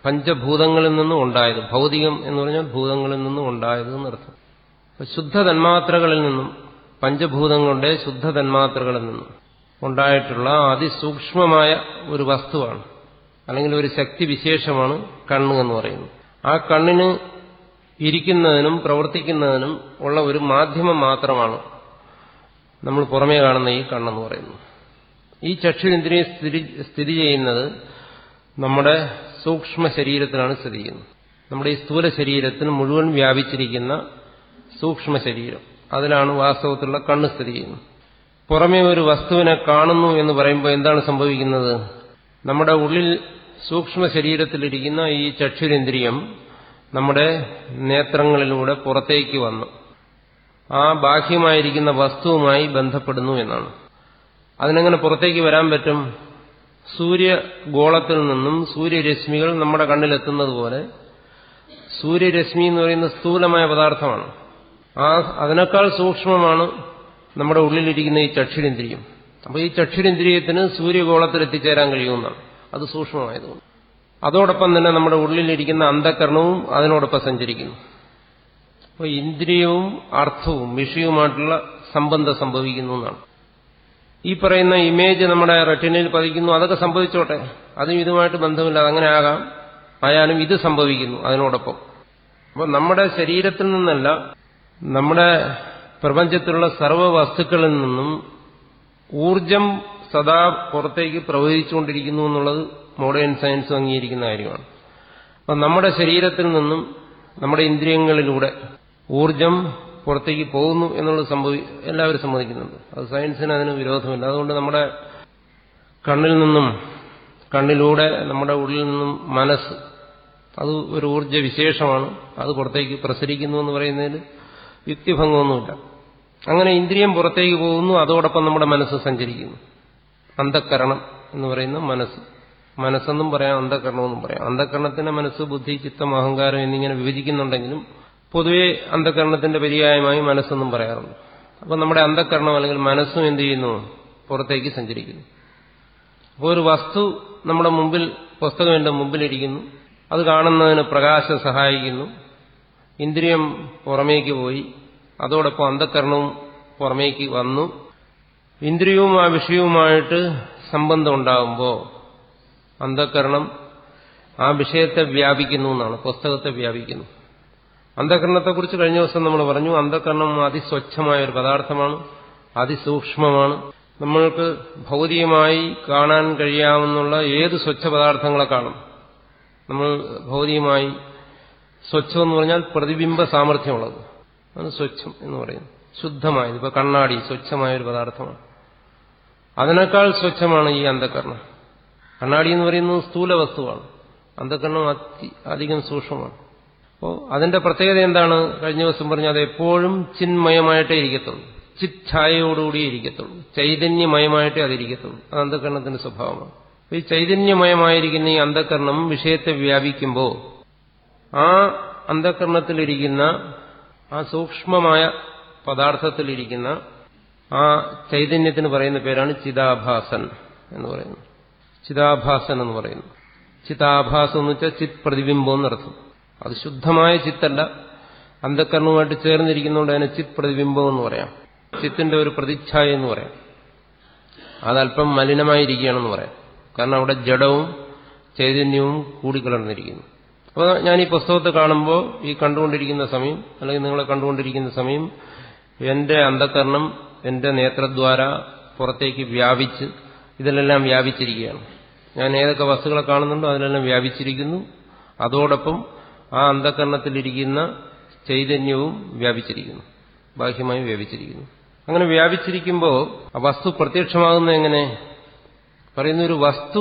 പഞ്ചഭൂതങ്ങളിൽ നിന്നും ഉണ്ടായത് ഭൗതികം എന്ന് പറഞ്ഞാൽ ഭൂതങ്ങളിൽ നിന്നും ഉണ്ടായത് എന്നർത്ഥം അപ്പൊ ശുദ്ധ തന്മാത്രകളിൽ നിന്നും പഞ്ചഭൂതങ്ങളുടെ ശുദ്ധ തന്മാത്രകളിൽ നിന്നും ഉണ്ടായിട്ടുള്ള അതിസൂക്ഷ്മമായ ഒരു വസ്തുവാണ് അല്ലെങ്കിൽ ഒരു ശക്തി വിശേഷമാണ് കണ്ണ് എന്ന് പറയുന്നത് ആ കണ്ണിന് ഇരിക്കുന്നതിനും പ്രവർത്തിക്കുന്നതിനും ഉള്ള ഒരു മാധ്യമം മാത്രമാണ് നമ്മൾ പുറമേ കാണുന്ന ഈ കണ്ണെന്ന് പറയുന്നത് ഈ ചക്ഷുരേന്ദ്രിയം സ്ഥിതി സ്ഥിതി ചെയ്യുന്നത് നമ്മുടെ സൂക്ഷ്മ ശരീരത്തിലാണ് സ്ഥിതി ചെയ്യുന്നത് നമ്മുടെ ഈ സ്ഥൂല ശരീരത്തിന് മുഴുവൻ വ്യാപിച്ചിരിക്കുന്ന സൂക്ഷ്മ ശരീരം അതിലാണ് വാസ്തവത്തിലുള്ള കണ്ണ് സ്ഥിതി ചെയ്യുന്നത് പുറമേ ഒരു വസ്തുവിനെ കാണുന്നു എന്ന് പറയുമ്പോൾ എന്താണ് സംഭവിക്കുന്നത് നമ്മുടെ ഉള്ളിൽ സൂക്ഷ്മ ശരീരത്തിലിരിക്കുന്ന ഈ ചക്ഷുരേന്ദ്രിയം നമ്മുടെ നേത്രങ്ങളിലൂടെ പുറത്തേക്ക് വന്നു ആ ബാഹ്യമായിരിക്കുന്ന വസ്തുവുമായി ബന്ധപ്പെടുന്നു എന്നാണ് അതിനെങ്ങനെ പുറത്തേക്ക് വരാൻ പറ്റും സൂര്യഗോളത്തിൽ നിന്നും സൂര്യരശ്മികൾ നമ്മുടെ കണ്ണിലെത്തുന്നത് പോലെ സൂര്യരശ്മി എന്ന് പറയുന്ന സ്ഥൂലമായ പദാർത്ഥമാണ് ആ അതിനേക്കാൾ സൂക്ഷ്മമാണ് നമ്മുടെ ഉള്ളിലിരിക്കുന്ന ഈ ചക്ഷുരേന്ദ്രിയം അപ്പോൾ ഈ ചക്ഷുരേന്ദ്രിയത്തിന് സൂര്യഗോളത്തിൽ എത്തിച്ചേരാൻ കഴിയുമെന്നാണ് അത് സൂക്ഷ്മമായതുകൊണ്ട് അതോടൊപ്പം തന്നെ നമ്മുടെ ഉള്ളിലിരിക്കുന്ന അന്ധകരണവും അതിനോടൊപ്പം സഞ്ചരിക്കുന്നു അപ്പോൾ ഇന്ദ്രിയവും അർത്ഥവും വിഷയവുമായിട്ടുള്ള സംബന്ധം സംഭവിക്കുന്നു എന്നാണ് ഈ പറയുന്ന ഇമേജ് നമ്മുടെ റെറ്റിനയിൽ പതിക്കുന്നു അതൊക്കെ സംഭവിച്ചോട്ടെ അതും ഇതുമായിട്ട് ബന്ധമില്ല അതങ്ങനെ ആകാം ആയാലും ഇത് സംഭവിക്കുന്നു അതിനോടൊപ്പം അപ്പോൾ നമ്മുടെ ശരീരത്തിൽ നിന്നല്ല നമ്മുടെ പ്രപഞ്ചത്തിലുള്ള സർവ്വ വസ്തുക്കളിൽ നിന്നും ഊർജം സദാ പുറത്തേക്ക് പ്രവഹിച്ചുകൊണ്ടിരിക്കുന്നു എന്നുള്ളത് മോഡേൺ സയൻസ് അംഗീകരിക്കുന്ന കാര്യമാണ് അപ്പം നമ്മുടെ ശരീരത്തിൽ നിന്നും നമ്മുടെ ഇന്ദ്രിയങ്ങളിലൂടെ ഊർജം പുറത്തേക്ക് പോകുന്നു എന്നുള്ളത് സംഭവി എല്ലാവരും സമ്മതിക്കുന്നുണ്ട് അത് സയൻസിന് അതിന് വിരോധമില്ല അതുകൊണ്ട് നമ്മുടെ കണ്ണിൽ നിന്നും കണ്ണിലൂടെ നമ്മുടെ ഉള്ളിൽ നിന്നും മനസ്സ് അത് ഒരു ഊർജ്ജ വിശേഷമാണ് അത് പുറത്തേക്ക് പ്രസരിക്കുന്നു എന്ന് പറയുന്നതിൽ യുക്തിഭംഗമൊന്നുമില്ല അങ്ങനെ ഇന്ദ്രിയം പുറത്തേക്ക് പോകുന്നു അതോടൊപ്പം നമ്മുടെ മനസ്സ് സഞ്ചരിക്കുന്നു അന്ധക്കരണം എന്ന് പറയുന്ന മനസ്സ് മനസ്സെന്നും പറയാം അന്ധകരണമെന്നും പറയാം അന്ധകരണത്തിന്റെ മനസ്സ് ബുദ്ധി ചിത്തം അഹങ്കാരം എന്നിങ്ങനെ വിഭജിക്കുന്നുണ്ടെങ്കിലും പൊതുവെ അന്ധകരണത്തിന്റെ പര്യായമായി മനസ്സെന്നും പറയാറുണ്ട് അപ്പം നമ്മുടെ അന്ധകരണം അല്ലെങ്കിൽ മനസ്സും എന്ത് ചെയ്യുന്നു പുറത്തേക്ക് സഞ്ചരിക്കുന്നു അപ്പോൾ ഒരു വസ്തു നമ്മുടെ മുമ്പിൽ പുസ്തകം എൻ്റെ മുമ്പിലിരിക്കുന്നു അത് കാണുന്നതിന് പ്രകാശം സഹായിക്കുന്നു ഇന്ദ്രിയം പുറമേക്ക് പോയി അതോടൊപ്പം അന്ധകരണവും പുറമേക്ക് വന്നു ഇന്ദ്രിയവും ആ വിഷയവുമായിട്ട് സംബന്ധം ഉണ്ടാകുമ്പോൾ അന്ധകരണം ആ വിഷയത്തെ വ്യാപിക്കുന്നു എന്നാണ് പുസ്തകത്തെ വ്യാപിക്കുന്നു അന്ധകരണത്തെക്കുറിച്ച് കഴിഞ്ഞ ദിവസം നമ്മൾ പറഞ്ഞു അന്ധകരണം അതിസ്വച്ഛമായ ഒരു പദാർത്ഥമാണ് അതിസൂക്ഷ്മമാണ് നമ്മൾക്ക് ഭൗതികമായി കാണാൻ കഴിയാവുന്ന ഏത് സ്വച്ഛ പദാർത്ഥങ്ങളെ കാണും നമ്മൾ ഭൗതികമായി സ്വച്ഛം എന്ന് പറഞ്ഞാൽ പ്രതിബിംബ സാമർഥ്യമുള്ളത് അത് സ്വച്ഛം എന്ന് പറയുന്നു ശുദ്ധമായത് ഇപ്പൊ കണ്ണാടി സ്വച്ഛമായ ഒരു പദാർത്ഥമാണ് അതിനേക്കാൾ സ്വച്ഛമാണ് ഈ അന്ധകരണം കണ്ണാടി എന്ന് പറയുന്നത് സ്ഥൂല വസ്തുവാണ് അന്ധകരണം അതി അധികം സൂക്ഷ്മമാണ് അപ്പോൾ അതിന്റെ പ്രത്യേകത എന്താണ് കഴിഞ്ഞ ദിവസം പറഞ്ഞാൽ അത് എപ്പോഴും ചിന്മയമായിട്ടേ ഇരിക്കത്തുള്ളൂ ചിത് ഛായയോടുകൂടിയേ ഇരിക്കത്തുള്ളൂ ചൈതന്യമയമായിട്ടേ അതിരിക്കത്തുള്ളൂ അത് അന്ധകരണത്തിന്റെ സ്വഭാവമാണ് ഈ ചൈതന്യമയമായിരിക്കുന്ന ഈ അന്ധകരണം വിഷയത്തെ വ്യാപിക്കുമ്പോൾ ആ അന്ധകരണത്തിലിരിക്കുന്ന ആ സൂക്ഷ്മമായ പദാർത്ഥത്തിലിരിക്കുന്ന ആ ചൈതന്യത്തിന് പറയുന്ന പേരാണ് ചിതാഭാസൻ എന്ന് പറയുന്നത് ചിതാഭാസൻ എന്ന് പറയുന്നു ചിതാഭാസം എന്ന് വെച്ചാൽ ചിത് പ്രതിബിംബം എന്നർത്ഥം അത് ശുദ്ധമായ ചിത്തല്ല അന്ധകരണവുമായിട്ട് ചേർന്നിരിക്കുന്നതുകൊണ്ട് അതിനെ ചിത് പ്രതിബിംബം എന്ന് പറയാം ചിത്തിന്റെ ഒരു പ്രതിച്ഛായ എന്ന് പറയാം അതല്പം മലിനമായിരിക്കുകയാണെന്ന് പറയാം കാരണം അവിടെ ജഡവും ചൈതന്യവും കൂടിക്കലർന്നിരിക്കുന്നു അപ്പോൾ ഞാൻ ഈ പുസ്തകത്തെ കാണുമ്പോൾ ഈ കണ്ടുകൊണ്ടിരിക്കുന്ന സമയം അല്ലെങ്കിൽ നിങ്ങളെ കണ്ടുകൊണ്ടിരിക്കുന്ന സമയം എന്റെ അന്ധകരണം എന്റെ നേത്രദ്വാര പുറത്തേക്ക് വ്യാപിച്ച് ഇതിലെല്ലാം വ്യാപിച്ചിരിക്കുകയാണ് ഞാൻ ഏതൊക്കെ വസ്തുക്കളെ കാണുന്നുണ്ടോ അതിലെല്ലാം വ്യാപിച്ചിരിക്കുന്നു അതോടൊപ്പം ആ അന്ധകരണത്തിലിരിക്കുന്ന ചൈതന്യവും വ്യാപിച്ചിരിക്കുന്നു ബാഹ്യമായി വ്യാപിച്ചിരിക്കുന്നു അങ്ങനെ വ്യാപിച്ചിരിക്കുമ്പോൾ ആ വസ്തു പ്രത്യക്ഷമാകുന്ന എങ്ങനെ പറയുന്ന ഒരു വസ്തു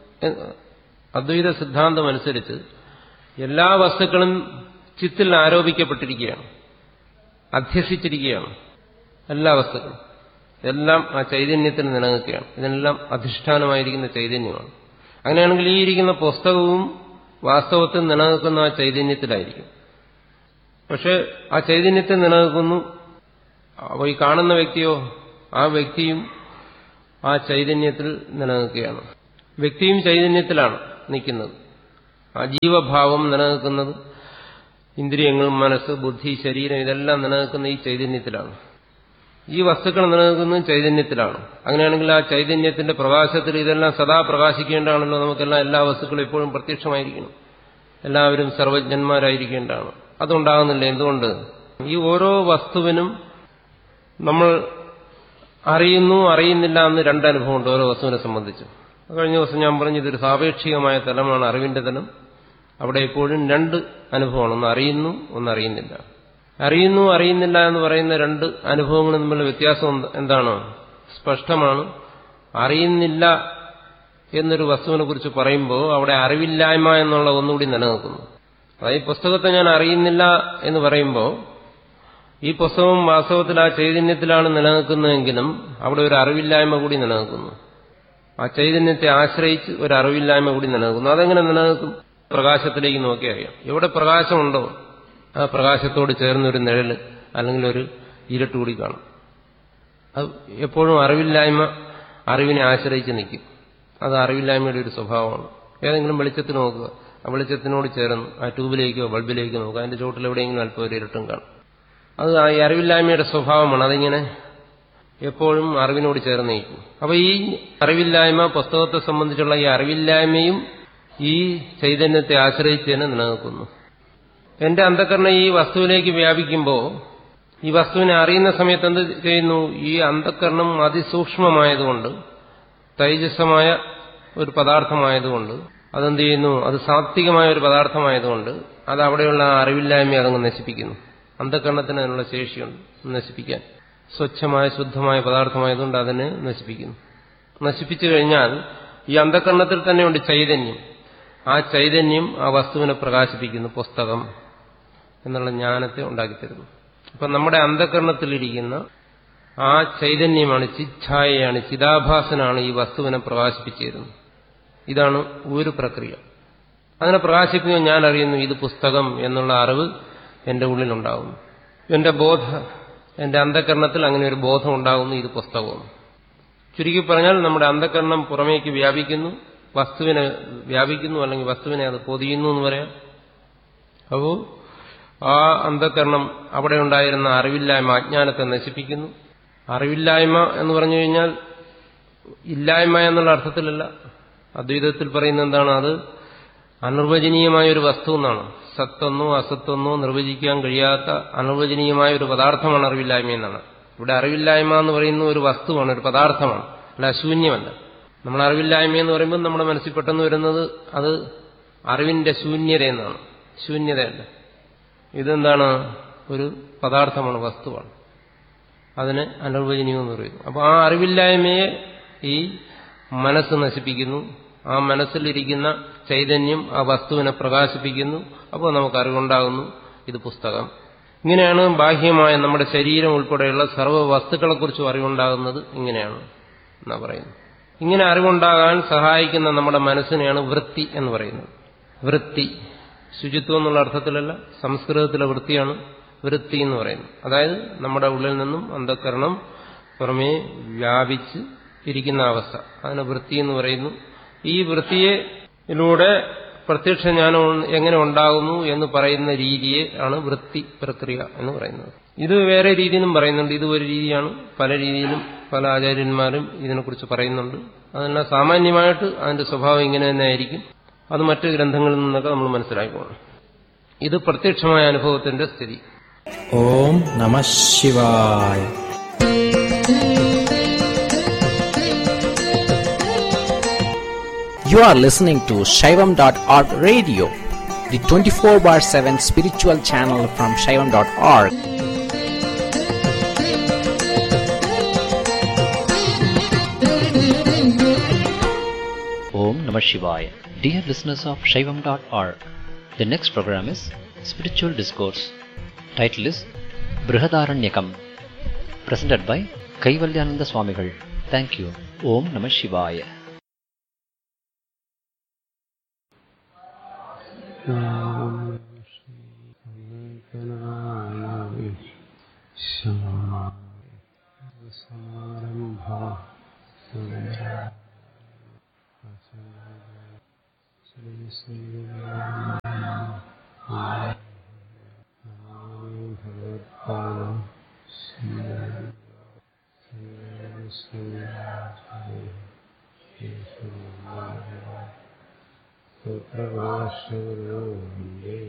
അദ്വൈത സിദ്ധാന്തം അനുസരിച്ച് എല്ലാ വസ്തുക്കളും ചിത്തിൽ ആരോപിക്കപ്പെട്ടിരിക്കുകയാണ് അധ്യസിച്ചിരിക്കുകയാണ് എല്ലാ വസ്തുക്കളും എല്ലാം ആ ചൈതന്യത്തിന് നിലനിൽക്കുകയാണ് ഇതിനെല്ലാം അധിഷ്ഠാനമായിരിക്കുന്ന ചൈതന്യമാണ് അങ്ങനെയാണെങ്കിൽ ഈ ഇരിക്കുന്ന പുസ്തകവും വാസ്തവത്തിൽ നിലനിൽക്കുന്ന ആ ചൈതന്യത്തിലായിരിക്കും പക്ഷെ ആ ചൈതന്യത്തിൽ നിലനിൽക്കുന്നു അപ്പോൾ ഈ കാണുന്ന വ്യക്തിയോ ആ വ്യക്തിയും ആ ചൈതന്യത്തിൽ നിലനിൽക്കുകയാണ് വ്യക്തിയും ചൈതന്യത്തിലാണ് നിൽക്കുന്നത് ആ ജീവഭാവം നിലനിൽക്കുന്നത് ഇന്ദ്രിയങ്ങൾ മനസ്സ് ബുദ്ധി ശരീരം ഇതെല്ലാം നിലനിൽക്കുന്ന ഈ ചൈതന്യത്തിലാണ് ഈ വസ്തുക്കൾ നിലനിൽക്കുന്നത് ചൈതന്യത്തിലാണ് അങ്ങനെയാണെങ്കിൽ ആ ചൈതന്യത്തിന്റെ പ്രകാശത്തിൽ ഇതെല്ലാം സദാ പ്രകാശിക്കേണ്ടതാണല്ലോ നമുക്കെല്ലാം എല്ലാ വസ്തുക്കളും എപ്പോഴും പ്രത്യക്ഷമായിരിക്കണം എല്ലാവരും സർവജ്ഞന്മാരായിരിക്കേണ്ടതാണ് അതുണ്ടാകുന്നില്ല എന്തുകൊണ്ട് ഈ ഓരോ വസ്തുവിനും നമ്മൾ അറിയുന്നു അറിയുന്നില്ല എന്ന് രണ്ടനുഭവമുണ്ട് ഓരോ വസ്തുവിനെ സംബന്ധിച്ച് കഴിഞ്ഞ ദിവസം ഞാൻ പറഞ്ഞു ഇതൊരു സാപേക്ഷികമായ തലമാണ് അറിവിന്റെ തലം അവിടെ എപ്പോഴും രണ്ട് അനുഭവമാണ് ഒന്ന് അറിയുന്നു ഒന്ന് അറിയുന്നില്ല അറിയുന്നു അറിയുന്നില്ല എന്ന് പറയുന്ന രണ്ട് അനുഭവങ്ങളും തമ്മിലുള്ള വ്യത്യാസം എന്താണ് സ്പഷ്ടമാണ് അറിയുന്നില്ല എന്നൊരു വസ്തുവിനെ കുറിച്ച് പറയുമ്പോൾ അവിടെ അറിവില്ലായ്മ എന്നുള്ള ഒന്നുകൂടി നിലനിൽക്കുന്നു അതായത് ഈ പുസ്തകത്തെ ഞാൻ അറിയുന്നില്ല എന്ന് പറയുമ്പോൾ ഈ പുസ്തകം വാസ്തവത്തിൽ ആ ചൈതന്യത്തിലാണ് നിലനിൽക്കുന്നതെങ്കിലും അവിടെ ഒരു അറിവില്ലായ്മ കൂടി നിലനിൽക്കുന്നു ആ ചൈതന്യത്തെ ആശ്രയിച്ച് ഒരു അറിവില്ലായ്മ കൂടി നിലനിൽക്കുന്നു അതെങ്ങനെ നിലനിൽക്കും പ്രകാശത്തിലേക്ക് നോക്കി അറിയാം എവിടെ പ്രകാശമുണ്ടോ ആ പ്രകാശത്തോട് ചേർന്നൊരു നിഴൽ അല്ലെങ്കിൽ ഒരു ഇരുട്ട് കൂടി കാണും അത് എപ്പോഴും അറിവില്ലായ്മ അറിവിനെ ആശ്രയിച്ച് നിൽക്കും അത് അറിവില്ലായ്മയുടെ ഒരു സ്വഭാവമാണ് ഏതെങ്കിലും വെളിച്ചത്തിന് നോക്കുക ആ വെളിച്ചത്തിനോട് ചേർന്ന് ആ ട്യൂബിലേക്കോ ബൾബിലേക്കോ നോക്കുക അതിന്റെ ചോട്ടിൽ എവിടെയെങ്കിലും അല്പം ഒരു ഇരുട്ടും കാണും അത് ആ അറിവില്ലായ്മയുടെ സ്വഭാവമാണ് അതിങ്ങനെ എപ്പോഴും അറിവിനോട് ചേർന്ന് നിൽക്കും അപ്പൊ ഈ അറിവില്ലായ്മ പുസ്തകത്തെ സംബന്ധിച്ചുള്ള ഈ അറിവില്ലായ്മയും ഈ ചൈതന്യത്തെ ആശ്രയിച്ച് തന്നെ നിലനിൽക്കുന്നു എന്റെ അന്ധകരണം ഈ വസ്തുവിലേക്ക് വ്യാപിക്കുമ്പോൾ ഈ വസ്തുവിനെ അറിയുന്ന സമയത്ത് എന്ത് ചെയ്യുന്നു ഈ അന്ധകരണം അതിസൂക്ഷ്മമായതുകൊണ്ട് തൈജസ്സമായ ഒരു പദാർത്ഥമായതുകൊണ്ട് അതെന്ത് ചെയ്യുന്നു അത് സാത്വികമായ ഒരു പദാർത്ഥമായതുകൊണ്ട് അത് അവിടെയുള്ള ആ അറിവില്ലായ്മ അതങ്ങ് നശിപ്പിക്കുന്നു അന്ധകരണത്തിന് അതിനുള്ള ശേഷിയുണ്ട് നശിപ്പിക്കാൻ സ്വച്ഛമായ ശുദ്ധമായ പദാർത്ഥമായതുകൊണ്ട് അതിനെ നശിപ്പിക്കുന്നു നശിപ്പിച്ചു കഴിഞ്ഞാൽ ഈ അന്ധകരണത്തിൽ തന്നെയുണ്ട് ചൈതന്യം ആ ചൈതന്യം ആ വസ്തുവിനെ പ്രകാശിപ്പിക്കുന്നു പുസ്തകം എന്നുള്ള ജ്ഞാനത്തെ ഉണ്ടാക്കിത്തരുന്നു അപ്പൊ നമ്മുടെ അന്ധകരണത്തിലിരിക്കുന്ന ആ ചൈതന്യമാണ് ചിച്ഛായയാണ് ചിതാഭാസനാണ് ഈ വസ്തുവിനെ പ്രകാശിപ്പിച്ചു തരുന്നത് ഇതാണ് ഒരു പ്രക്രിയ അതിനെ പ്രകാശിപ്പിക്കുമ്പോൾ ഞാൻ അറിയുന്നു ഇത് പുസ്തകം എന്നുള്ള അറിവ് എന്റെ ഉള്ളിലുണ്ടാകുന്നു എന്റെ ബോധ എന്റെ അന്ധകരണത്തിൽ അങ്ങനെ ഒരു ബോധം ഉണ്ടാകുന്നു ഇത് പുസ്തകവും ചുരുക്കി പറഞ്ഞാൽ നമ്മുടെ അന്ധകരണം പുറമേക്ക് വ്യാപിക്കുന്നു വസ്തുവിനെ വ്യാപിക്കുന്നു അല്ലെങ്കിൽ വസ്തുവിനെ അത് പൊതിയുന്നു എന്ന് പറയാം അപ്പോൾ ആ അന്ധകരണം അവിടെ ഉണ്ടായിരുന്ന അറിവില്ലായ്മ അജ്ഞാനത്തെ നശിപ്പിക്കുന്നു അറിവില്ലായ്മ എന്ന് പറഞ്ഞു കഴിഞ്ഞാൽ ഇല്ലായ്മ എന്നുള്ള അർത്ഥത്തിലല്ല അദ്വൈതത്തിൽ പറയുന്ന എന്താണ് അത് അനിർവചനീയമായ ഒരു വസ്തു എന്നാണ് സത്തെന്നോ അസത്തെന്നോ നിർവചിക്കാൻ കഴിയാത്ത അനിർവചനീയമായ ഒരു പദാർത്ഥമാണ് അറിവില്ലായ്മ എന്നാണ് ഇവിടെ അറിവില്ലായ്മ എന്ന് പറയുന്ന ഒരു വസ്തുവാണ് ഒരു പദാർത്ഥമാണ് അല്ല ശൂന്യമല്ല നമ്മൾ അറിവില്ലായ്മ എന്ന് പറയുമ്പോൾ നമ്മുടെ മനസ്സിൽ പെട്ടെന്ന് വരുന്നത് അത് അറിവിന്റെ ശൂന്യത എന്നാണ് ശൂന്യതയല്ല ഇതെന്താണ് ഒരു പദാർത്ഥമാണ് വസ്തുവാണ് അതിന് അനിർവചനീയമെന്ന് പറയുന്നു അപ്പോൾ ആ അറിവില്ലായ്മയെ ഈ മനസ്സ് നശിപ്പിക്കുന്നു ആ മനസ്സിലിരിക്കുന്ന ചൈതന്യം ആ വസ്തുവിനെ പ്രകാശിപ്പിക്കുന്നു അപ്പോൾ നമുക്ക് അറിവുണ്ടാകുന്നു ഇത് പുസ്തകം ഇങ്ങനെയാണ് ബാഹ്യമായ നമ്മുടെ ശരീരം ഉൾപ്പെടെയുള്ള സർവ്വ വസ്തുക്കളെക്കുറിച്ചും അറിവുണ്ടാകുന്നത് ഇങ്ങനെയാണ് എന്നാ പറയുന്നത് ഇങ്ങനെ അറിവുണ്ടാകാൻ സഹായിക്കുന്ന നമ്മുടെ മനസ്സിനെയാണ് വൃത്തി എന്ന് പറയുന്നത് വൃത്തി ശുചിത്വം എന്നുള്ള അർത്ഥത്തിലല്ല സംസ്കൃതത്തിലെ വൃത്തിയാണ് വൃത്തി എന്ന് പറയുന്നത് അതായത് നമ്മുടെ ഉള്ളിൽ നിന്നും അന്ധകരണം പുറമേ വ്യാപിച്ച് ഇരിക്കുന്ന അവസ്ഥ അതിനെ വൃത്തി എന്ന് പറയുന്നു ഈ വൃത്തിയിലൂടെ പ്രത്യക്ഷ ജ്ഞാനം എങ്ങനെ ഉണ്ടാകുന്നു എന്ന് പറയുന്ന രീതിയെ ആണ് വൃത്തി പ്രക്രിയ എന്ന് പറയുന്നത് ഇത് വേറെ രീതിയിലും പറയുന്നുണ്ട് ഇത് ഒരു രീതിയാണ് പല രീതിയിലും പല ആചാര്യന്മാരും ഇതിനെക്കുറിച്ച് പറയുന്നുണ്ട് അതെല്ലാം സാമാന്യമായിട്ട് അതിന്റെ സ്വഭാവം ഇങ്ങനെ തന്നെ ആയിരിക്കും അത് മറ്റ് ഗ്രന്ഥങ്ങളിൽ നിന്നൊക്കെ നമ്മൾ മനസ്സിലാക്കിക്കോണം ഇത് പ്രത്യക്ഷമായ അനുഭവത്തിന്റെ സ്ഥിതി ഓം നമ ശിവായ You are listening to Shaivam.org radio, the 24 bar 7 spiritual channel from Shaivam.org. Om Namah Shivaya. Dear listeners of Shaivam.org, the next program is Spiritual Discourse. Title is Brihadaranyakam. Presented by Kaivalyananda Swamigal. Thank you. Om Namah Shivaya. സമാരംഭ ഭാഷകളേ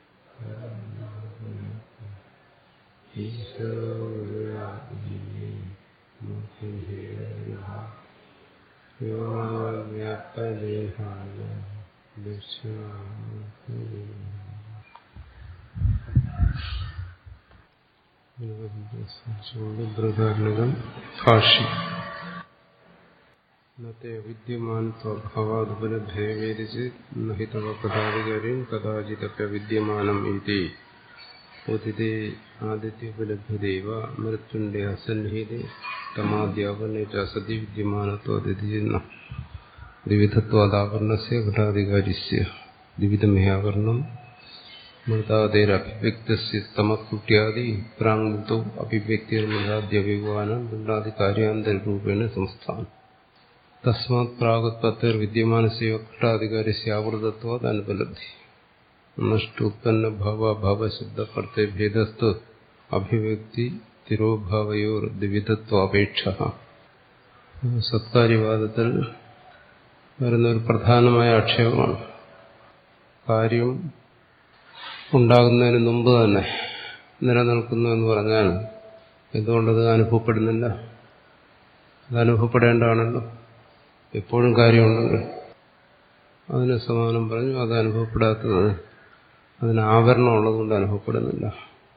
വ്യാപദേഹായ ബൃഹദാരണകം ഭാഷ്യം ഇന്നത്തെ വിദ്യമാനത്വഭാവാതുപലഭേവേദിച്ച് നഹി തവ കഥാധികാര്യം കഥാചിതപ്യ വിദ്യമാനം ഇതി ഉദിതേ ആദിത്യോപലഭ്യതേവ മൃത്യുണ്ടെ അസന്നിഹിതേ തമാദ്യാപനെ ച സതി വിദ്യമാനത്വതിഥിയെന്ന ദ്വിവിധത്വാദാപരണസ്യ ഘടാധികാരിസ്യ ദ്വിവിധമയാവരണം മൃതാദേരഭിവ്യക്തസ്യ തമക്കുട്യാദി പ്രാങ്മുക്തോ അഭിവ്യക്തിർമൃതാദ്യവിവാനം പിണ്ടാദി കാര്യാന്തരൂപേണ സംസ്ഥാനം തസ്മാത് പ്രാഗുത്പത്തിർ വിദ്യമാനസ്യ ഘട്ടാധികാരസ്യ ആവൃതത്വാത് അനുപലബ്ധി നഷ്ടോത്പന്ന ഭാവ ഭാവശബ്ദകർത്തെ ഭേദസ്തു അഭിവ്യക്തി തിരോഭാവയോർ ദ്വിവിധത്വാപേക്ഷ സത്കാര്യവാദത്തിൽ വരുന്ന ഒരു പ്രധാനമായ ആക്ഷേപമാണ് കാര്യം ഉണ്ടാകുന്നതിന് മുമ്പ് തന്നെ നിലനിൽക്കുന്നു എന്ന് പറഞ്ഞാൽ എന്തുകൊണ്ടത് അനുഭവപ്പെടുന്നില്ല അത് അനുഭവപ്പെടേണ്ടതാണല്ലോ എപ്പോഴും കാര്യമുണ്ടെങ്കിൽ അതിന് സമാനം പറഞ്ഞു അത് അനുഭവപ്പെടാത്തത് അതിന് ആവരണം ഉള്ളതുകൊണ്ട് അനുഭവപ്പെടുന്നില്ല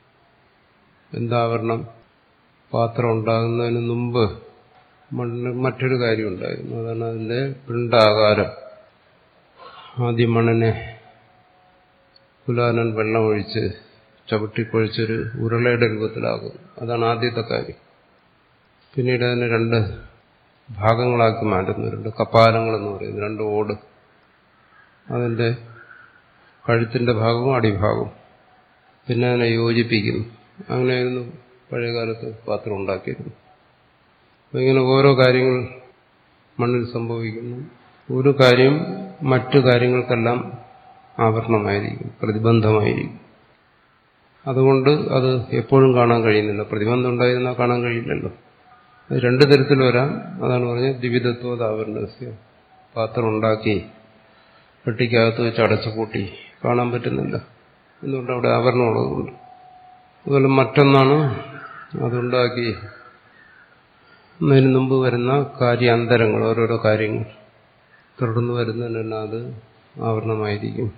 എന്താവരണം പാത്രം ഉണ്ടാകുന്നതിന് മുമ്പ് മണ്ണ് മറ്റൊരു കാര്യം ഉണ്ടായിരുന്നു അതാണ് അതിന്റെ പിണ്ടാകാരം ആദ്യം മണ്ണിനെ കുലാനൻ വെള്ളമൊഴിച്ച് ചവിട്ടിക്കൊഴിച്ചൊരു ഉരുളയുടെ രൂപത്തിലാകും അതാണ് ആദ്യത്തെ കാര്യം പിന്നീട് അതിനെ രണ്ട് ഭാഗങ്ങളാക്കി മാറ്റുന്നു രണ്ട് കപ്പാലങ്ങളെന്ന് പറയുന്നു രണ്ട് ഓട് അതിന്റെ കഴുത്തിന്റെ ഭാഗവും അടിഭാഗവും പിന്നെ അതിനെ യോജിപ്പിക്കുന്നു അങ്ങനെയായിരുന്നു പഴയകാലത്ത് പാത്രം ഉണ്ടാക്കിയിരുന്നു അപ്പം ഇങ്ങനെ ഓരോ കാര്യങ്ങൾ മണ്ണിൽ സംഭവിക്കുന്നു ഒരു കാര്യം മറ്റു കാര്യങ്ങൾക്കെല്ലാം ആവരണമായിരിക്കും പ്രതിബന്ധമായിരിക്കും അതുകൊണ്ട് അത് എപ്പോഴും കാണാൻ കഴിയുന്നില്ല പ്രതിബന്ധം ഉണ്ടായിരുന്നാൽ കാണാൻ കഴിയില്ലല്ലോ അത് രണ്ടു തരത്തിൽ വരാം അതാണ് പറഞ്ഞത് ദ്വിവിധത്വ ആവരണസ്യ പാത്രം ഉണ്ടാക്കി പെട്ടിക്കകത്ത് വെച്ച് അടച്ചു കൂട്ടി കാണാൻ പറ്റുന്നില്ല എന്തുകൊണ്ട് അവിടെ ആവരണമുള്ളതുകൊണ്ട് അതുപോലെ മറ്റൊന്നാണ് അതുണ്ടാക്കി അതിന് മുമ്പ് വരുന്ന കാര്യാന്തരങ്ങൾ ഓരോരോ കാര്യങ്ങൾ തുടർന്ന് വരുന്നതിനെല്ലാം അത് ആവരണമായിരിക്കും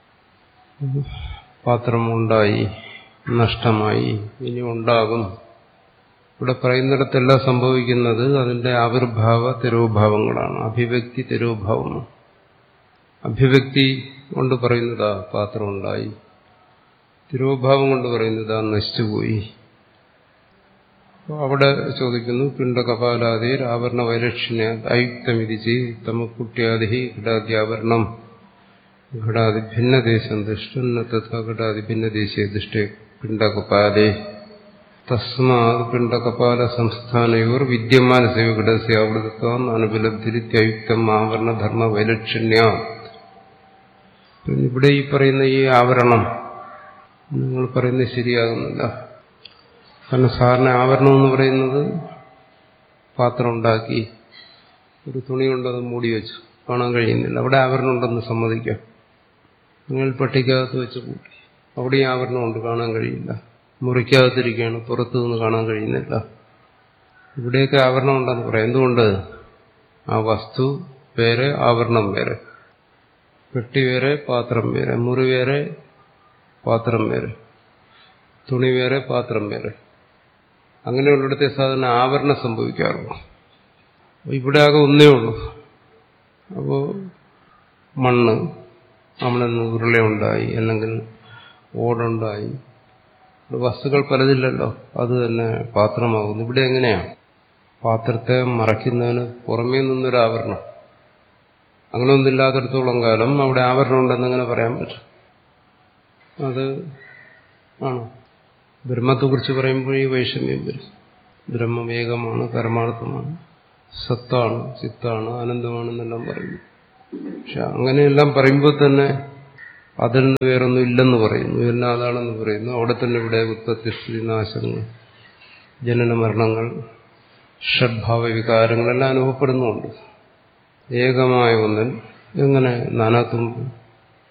പാത്രം ഉണ്ടായി നഷ്ടമായി ഇനി ഉണ്ടാകും ഇവിടെ പറയുന്നിടത്തെല്ലാം സംഭവിക്കുന്നത് അതിന്റെ ആവിർഭാവ തിരോഭാവങ്ങളാണ് അഭിവ്യക്തി തിരോഭാവമാണ് അഭിവ്യക്തി കൊണ്ട് പറയുന്നതാ പാത്രം ഉണ്ടായി തിരോഭാവം കൊണ്ട് പറയുന്നതാ നശിച്ചുപോയി അവിടെ ചോദിക്കുന്നു പിണ്ടകപാലാദി ആവരണ വൈലക്ഷ്ണ്യ അയുക്തമിതിച്ച് തമക്കുട്യാദി ഘടാദ്യാവരണം ഘടാതി ഭിന്നദേശം ദുഷ്ടന്ന തഥാ ഘടാതി ഭിന്നദേശീയ ദുഷ്ട പിണ്ടകപാലേ തസ്മാത് പിണ്ടകപാല സംസ്ഥാനയോർ വിദ്യമാനസേവ ഘടസ്യാവൃതത്വം അനുപലബ്ധിരിത്യയുക്തം ആവരണധർമ്മ വൈലക്ഷണ്യ ഇവിടെ ഈ പറയുന്ന ഈ ആവരണം നിങ്ങൾ പറയുന്നത് ശരിയാകുന്നില്ല കാരണം സാറിന് ആവരണം എന്ന് പറയുന്നത് പാത്രം ഉണ്ടാക്കി ഒരു തുണി കൊണ്ടത് മൂടി വെച്ചു കാണാൻ കഴിയുന്നില്ല അവിടെ ആവരണം ഉണ്ടെന്ന് സമ്മതിക്കാം നിങ്ങൾ പെട്ടിക്കകത്ത് വെച്ച് കൂട്ടി അവിടെയും ആവരണമുണ്ട് കാണാൻ കഴിയില്ല മുറിക്കകത്തിരിക്കുകയാണ് പുറത്തു നിന്ന് കാണാൻ കഴിയുന്നില്ല ഇവിടെയൊക്കെ ആവരണം ഉണ്ടെന്ന് പറയാം എന്തുകൊണ്ട് ആ വസ്തു വേറെ ആവരണം വേറെ പെട്ടി വേറെ പാത്രം വേറെ മുറി വേറെ പാത്രം വേറെ തുണി വേറെ പാത്രം വേറെ അങ്ങനെയുള്ളിടത്തെ സാധാരണ ആവരണം സംഭവിക്കാറുള്ളൂ ഇവിടെ ആകെ ഒന്നേ ഉള്ളൂ അപ്പോൾ മണ്ണ് അവിടെ നിന്ന് ഉരുളയുണ്ടായി അല്ലെങ്കിൽ ഓടുണ്ടായി വസ്തുക്കൾ പലതില്ലല്ലോ അത് തന്നെ പാത്രമാകുന്നു ഇവിടെ എങ്ങനെയാണ് പാത്രത്തെ മറയ്ക്കുന്നതിന് പുറമേ നിന്നൊരു ആവരണം അങ്ങനെ ഒന്നില്ലാത്തടത്തോളം കാലം അവിടെ ആവരണം ഉണ്ടെന്ന് എങ്ങനെ പറയാൻ പറ്റും അത് ആണ് ബ്രഹ്മത്തെക്കുറിച്ച് പറയുമ്പോൾ ഈ വൈഷമ്യം വരും ബ്രഹ്മം ഏകമാണ് പരമാർത്ഥമാണ് സത്താണ് ചിത്താണ് ആനന്ദമാണെന്നെല്ലാം പറയുന്നു പക്ഷെ അങ്ങനെയെല്ലാം പറയുമ്പോൾ തന്നെ അതിൽ നിന്ന് വേറൊന്നും ഇല്ലെന്ന് പറയുന്നു എല്ലാം അതാണെന്ന് പറയുന്നു അവിടെ തന്നെ ഇവിടെ ഉത്പത്തി സ്ഥിതി നാശങ്ങൾ ജനന മരണങ്ങൾ ഷഡ്ഭാവ വികാരങ്ങളെല്ലാം അനുഭവപ്പെടുന്നുണ്ട് ഏകമായ ഒന്നിൽ എങ്ങനെ നാനാത്വം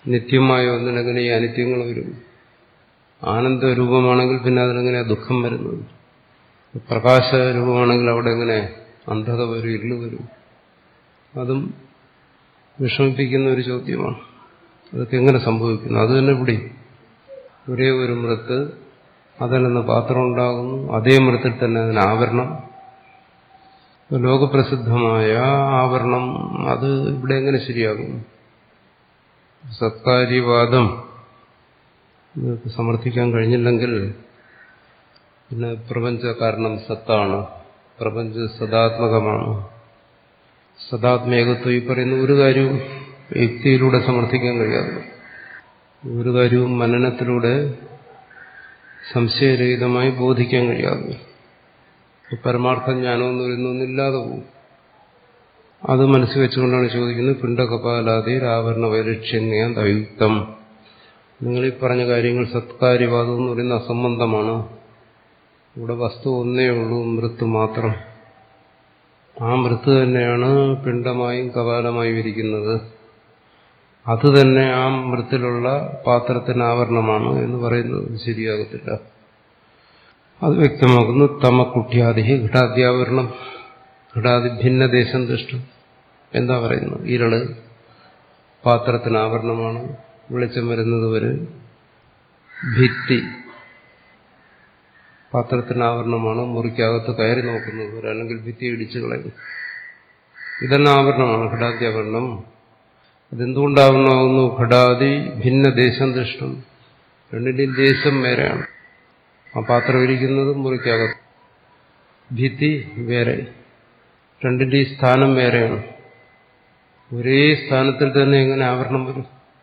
നിത്യമായ ഒന്നിനെങ്ങനെ ഈ അനിത്യങ്ങൾ വരും ആനന്ദരൂപമാണെങ്കിൽ പിന്നെ അതിനെങ്ങനെ ദുഃഖം വരുന്നത് പ്രകാശരൂപമാണെങ്കിൽ അവിടെ എങ്ങനെ അന്ധത വരും ഇരുള് വരും അതും വിഷമിപ്പിക്കുന്ന ഒരു ചോദ്യമാണ് അതൊക്കെ എങ്ങനെ സംഭവിക്കുന്നു അത് തന്നെ ഇവിടെ ഒരേ ഒരു മൃത്ത് അതിൽ നിന്ന് പാത്രം ഉണ്ടാകുന്നു അതേ മൃത്തിൽ തന്നെ അതിന് ആവരണം ലോകപ്രസിദ്ധമായ ആവരണം അത് ഇവിടെ എങ്ങനെ ശരിയാകും സത്കാര്യവാദം നിങ്ങൾക്ക് സമർത്ഥിക്കാൻ കഴിഞ്ഞില്ലെങ്കിൽ പിന്നെ പ്രപഞ്ച കാരണം സത്താണ് പ്രപഞ്ച സദാത്മകമാണ് സദാത്മേകത്വം ഈ പറയുന്ന ഒരു കാര്യവും യുക്തിയിലൂടെ സമർത്ഥിക്കാൻ കഴിയാതെ ഒരു കാര്യവും മനനത്തിലൂടെ സംശയരഹിതമായി ബോധിക്കാൻ കഴിയാതെ പരമാർത്ഥ ജ്ഞാനം എന്ന് പറയുന്നൊന്നില്ലാതെ പോകും അത് മനസ്സിൽ വെച്ചുകൊണ്ടാണ് ചോദിക്കുന്നത് പിണ്ടകപാലാതി ആവരണ വൈലക്ഷ്യന്യാൻ അയുക്തം നിങ്ങൾ ഈ പറഞ്ഞ കാര്യങ്ങൾ സത്കാര്യവാദം എന്ന് പറയുന്ന അസംബന്ധമാണ് ഇവിടെ വസ്തു ഒന്നേ ഉള്ളൂ മൃത്ത് മാത്രം ആ മൃത്ത് തന്നെയാണ് പിണ്ടമായും കപാലമായും ഇരിക്കുന്നത് അത് തന്നെ ആ മൃത്തിലുള്ള പാത്രത്തിന് ആവരണമാണ് എന്ന് പറയുന്നത് ശരിയാകത്തില്ല അത് വ്യക്തമാക്കുന്നു തമക്കുട്ടിയാദി ഘടാദ്യാവരണം ഘടാദി ഭിന്നദേശം ദൃഷ്ടം എന്താ പറയുന്നത് ഇരള് പാത്രത്തിന് ആവരണമാണ് വെളിച്ചം വരുന്നത് വരെ ഭിത്തി പാത്രത്തിന് ആവരണമാണ് മുറിക്കകത്ത് കയറി നോക്കുന്നത് വരെ അല്ലെങ്കിൽ ഭിത്തി ഇടിച്ചു കളയും ഇതെല്ലാം ആവരണമാണ് ഘടാദ്യാവരണം അതെന്തുകൊണ്ടാവണമാകുന്നു ഘടാദി ഭിന്നദേശം ദൃഷ്ടം രണ്ടിന്റെയും ദേശം വേറെയാണ് ആ പാത്രം ഇരിക്കുന്നത് മുറിക്കകത്ത് ഭിത്തി വേറെ രണ്ടിന്റെയും സ്ഥാനം വേറെയാണ് ഒരേ സ്ഥാനത്തിൽ തന്നെ എങ്ങനെ ആവരണം വരും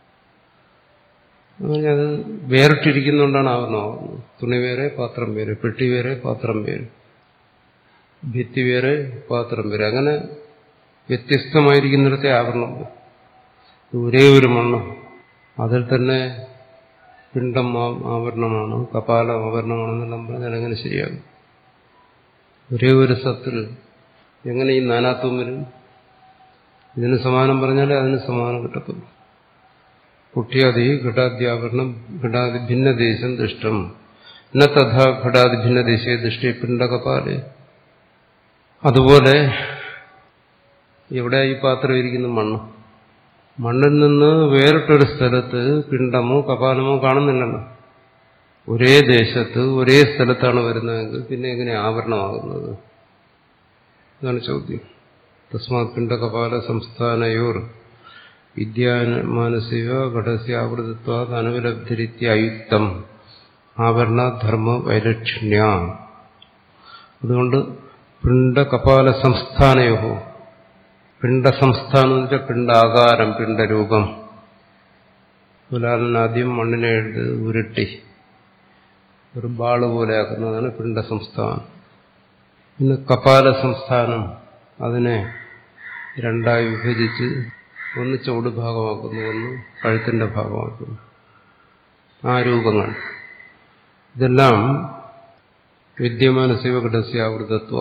അങ്ങനെ അത് വേറിട്ടിരിക്കുന്നുകൊണ്ടാണ് ആവരണമാകുന്നത് തുണി വേറെ പാത്രം വേറെ പെട്ടി വേറെ പാത്രം വേറെ ഭിത്തി വേറെ പാത്രം വേറെ അങ്ങനെ വ്യത്യസ്തമായിരിക്കുന്നിടത്തെ ആവരണം ഒരേ ഒരു മണ്ണ് അതിൽ തന്നെ പിണ്ടം ആവരണമാണ് കപാലം ആവരണമാണെന്നെല്ലാം പറഞ്ഞാൽ എങ്ങനെ ശരിയാകും ഒരേ ഒരു സത്തിൽ എങ്ങനെ ഈ നാനാത്വം വരും ഇതിന് സമാനം പറഞ്ഞാലേ അതിന് സമാനം കിട്ടത്തുള്ളൂ കുട്ടിയാദി ഘടാദ്യാവരണം ഘടാദി ഭിന്നദേശം ദൃഷ്ടം ന തഥാ ഘടാദി ഭിന്നദേശേ ദൃഷ്ടി പിണ്ടകപാലെ അതുപോലെ ഇവിടെ ഈ പാത്രം ഇരിക്കുന്ന മണ്ണ് മണ്ണിൽ നിന്ന് വേറിട്ടൊരു സ്ഥലത്ത് പിണ്ടമോ കപാലമോ കാണുന്നില്ലല്ലോ ഒരേ ദേശത്ത് ഒരേ സ്ഥലത്താണ് വരുന്നതെങ്കിൽ പിന്നെ എങ്ങനെ ആവരണമാകുന്നത് ഇതാണ് ചോദ്യം തസ്മാത് പിണ്ടകപാല സംസ്ഥാനയോർ വിദ്യാമാനസിക ഘടസ്യ ആവൃതത്വ അനുപലബ്ധിരിത്യായുക്തം ആവരണ ധർമ്മ വൈലക്ഷ്ണ്യ അതുകൊണ്ട് പിണ്ടകപാല സംസ്ഥാനയോ പിണ്ടസംസ്ഥാനം എന്ന് വെച്ചാൽ പിണ്ടാകാരം പിണ്ടരൂപം പുലാലൻ ആദ്യം മണ്ണിനെ എഴുതി ഉരുട്ടി ഒരു ബാള് പോലെ ആക്കുന്നതാണ് പിണ്ടസംസ്ഥാനം പിന്നെ കപാല സംസ്ഥാനം അതിനെ രണ്ടായി വിഭജിച്ച് ഒന്ന് ചുവട് ഭാഗമാക്കുന്നു ഒന്ന് കഴുത്തിന്റെ ഭാഗമാക്കുന്നു ആ രൂപങ്ങൾ ഇതെല്ലാം വിദ്യമാന ശിവഘടസ്യാവൃതത്വ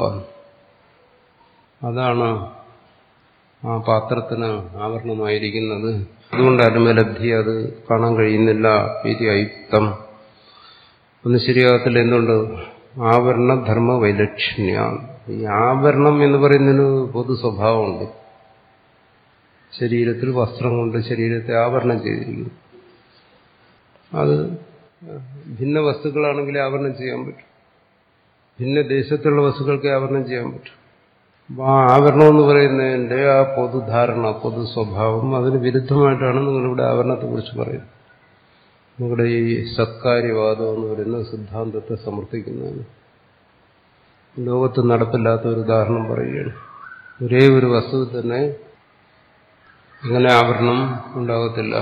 അതാണ് ആ പാത്രത്തിന് ആവരണമായിരിക്കുന്നത് അതുകൊണ്ട് അനുമലബ്ധി അത് കാണാൻ കഴിയുന്നില്ല ഇത് അയുക്തം ഒന്ന് ശരിയാകത്തില്ല എന്തുകൊണ്ട് ആവരണ ധർമ്മ വൈലക്ഷ്ണ്യ ഈ ആവരണം എന്ന് പറയുന്നതിന് പൊതു സ്വഭാവമുണ്ട് ശരീരത്തിൽ വസ്ത്രം കൊണ്ട് ശരീരത്തെ ആവരണം ചെയ്തിരിക്കുന്നു അത് ഭിന്ന വസ്തുക്കളാണെങ്കിൽ ആവരണം ചെയ്യാൻ പറ്റും ഭിന്ന ദേശത്തുള്ള വസ്തുക്കൾക്ക് ആവരണം ചെയ്യാൻ പറ്റും ആ ആവരണം എന്ന് പറയുന്നതിന്റെ ആ പൊതുധാരണ പൊതു സ്വഭാവം അതിന് വിരുദ്ധമായിട്ടാണ് നിങ്ങളിവിടെ ആവരണത്തെക്കുറിച്ച് പറയുന്നത് നിങ്ങളുടെ ഈ സത്കാര്യവാദം എന്ന് പറയുന്ന സിദ്ധാന്തത്തെ സമർത്ഥിക്കുന്നതിന് ലോകത്ത് നടപ്പില്ലാത്ത ഒരു ഉദാഹരണം പറയുകയാണ് ഒരേ ഒരു വസ്തു തന്നെ ഇങ്ങനെ ആവരണം ഉണ്ടാകത്തില്ല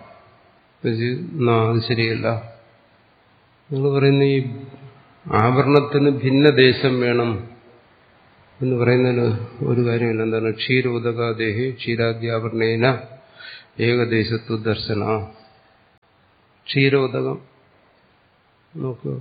അത് ശരിയല്ല നിങ്ങൾ പറയുന്ന ഈ ആവരണത്തിന് ഭിന്നദേശം വേണം എന്ന് പറയുന്നതിന് ഒരു കാര്യമില്ല എന്താണ് ക്ഷീരോദകാദേഹി ക്ഷീരാദ്യാവരണേന ഏകദേശത്വ ദർശന ക്ഷീരോദകം നോക്കുക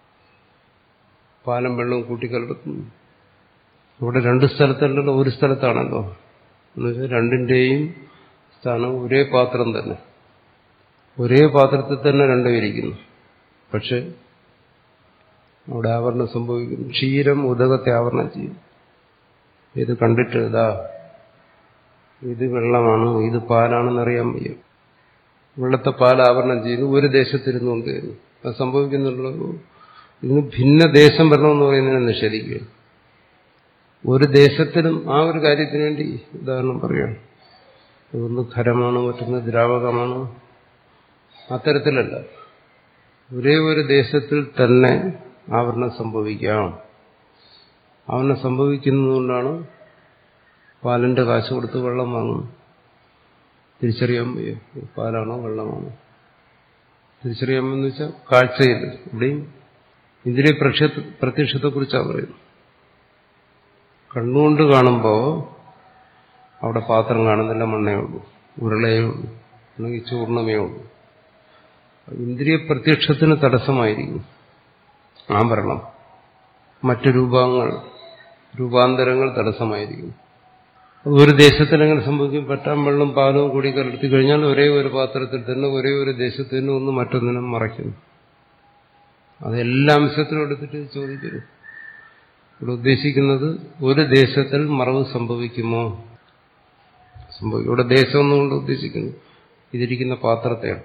പാലും വെള്ളവും കൂട്ടിക്കലർത്തുന്നു ഇവിടെ രണ്ട് സ്ഥലത്തല്ലല്ലോ ഒരു സ്ഥലത്താണല്ലോ എന്നുവെച്ചാൽ രണ്ടിന്റെയും സ്ഥാനം ഒരേ പാത്രം തന്നെ ഒരേ പാത്രത്തിൽ തന്നെ രണ്ടും ഇരിക്കുന്നു പക്ഷെ അവിടെ ആവരണം സംഭവിക്കുന്നു ക്ഷീരം ഉദകത്തെ ആവരണം ചെയ്യും ഇത് കണ്ടിട്ട് ഇതാ ഇത് വെള്ളമാണ് ഇത് പാലാണെന്ന് അറിയാൻ വയ്യ വെള്ളത്തെ പാൽ ആവരണം ചെയ്യുന്നു ഒരു ദേശത്തിരുന്നുകൊണ്ട് വരുന്നു അത് സംഭവിക്കുന്നുള്ളൂ ഇതിന് ഭിന്ന ദേശം വരണമെന്ന് പറയുന്നതിനെ നിഷേധിക്കുക ഒരു ദേശത്തിനും ആ ഒരു കാര്യത്തിന് വേണ്ടി ഉദാഹരണം പറയുകയാണ് ഒന്ന് ഖരമാണ് മറ്റൊന്ന് ദ്രാവകമാണ് അത്തരത്തിലല്ല ഒരേ ഒരു ദേശത്തിൽ തന്നെ ആവരണം സംഭവിക്കാം ആവരണം സംഭവിക്കുന്നതുകൊണ്ടാണ് പാലിന്റെ കാശ് കൊടുത്ത് വെള്ളം വാങ്ങുന്നത് തിരിച്ചറിയാൻ വയ്യ പാലാണോ വെള്ളമാണോ തിരിച്ചറിയാമെന്ന് വെച്ചാൽ കാഴ്ചയിൽ ഇവിടെയും ഇന്ദ്രിയ പ്രത്യക്ഷത്തെക്കുറിച്ചാണ് പറയുന്നത് കണ്ണുകൊണ്ട് കാണുമ്പോൾ അവിടെ പാത്രം കാണുന്നില്ല മണ്ണേ ഉള്ളൂ ഉരുളയേ ഉള്ളൂ അല്ലെങ്കിൽ ചൂർണമേ ഉള്ളൂ ഇന്ദ്രിയ പ്രത്യക്ഷത്തിന് തടസ്സമായിരിക്കും ആഭരണം മറ്റു രൂപങ്ങൾ രൂപാന്തരങ്ങൾ തടസ്സമായിരിക്കും ഒരു ദേശത്തിൽ എങ്ങനെ സംഭവിക്കും പറ്റാൻ വെള്ളം പാലവും കൂടി കലർത്തി കഴിഞ്ഞാൽ ഒരേ ഒരു പാത്രത്തിൽ തന്നെ ഒരേ ഒരു ദേശത്തിന് ഒന്ന് മറ്റൊന്നിനും മറയ്ക്കുന്നു അതെല്ലാ അംശത്തിലും എടുത്തിട്ട് ചോദിക്കരുത് ഇവിടെ ഉദ്ദേശിക്കുന്നത് ഒരു ദേശത്തിൽ മറവ് സംഭവിക്കുമോ സംഭവിക്കും ഇവിടെ ദേശം എന്നുകൊണ്ട് ഉദ്ദേശിക്കുന്നു ഇതിരിക്കുന്ന പാത്രത്തെയാണ്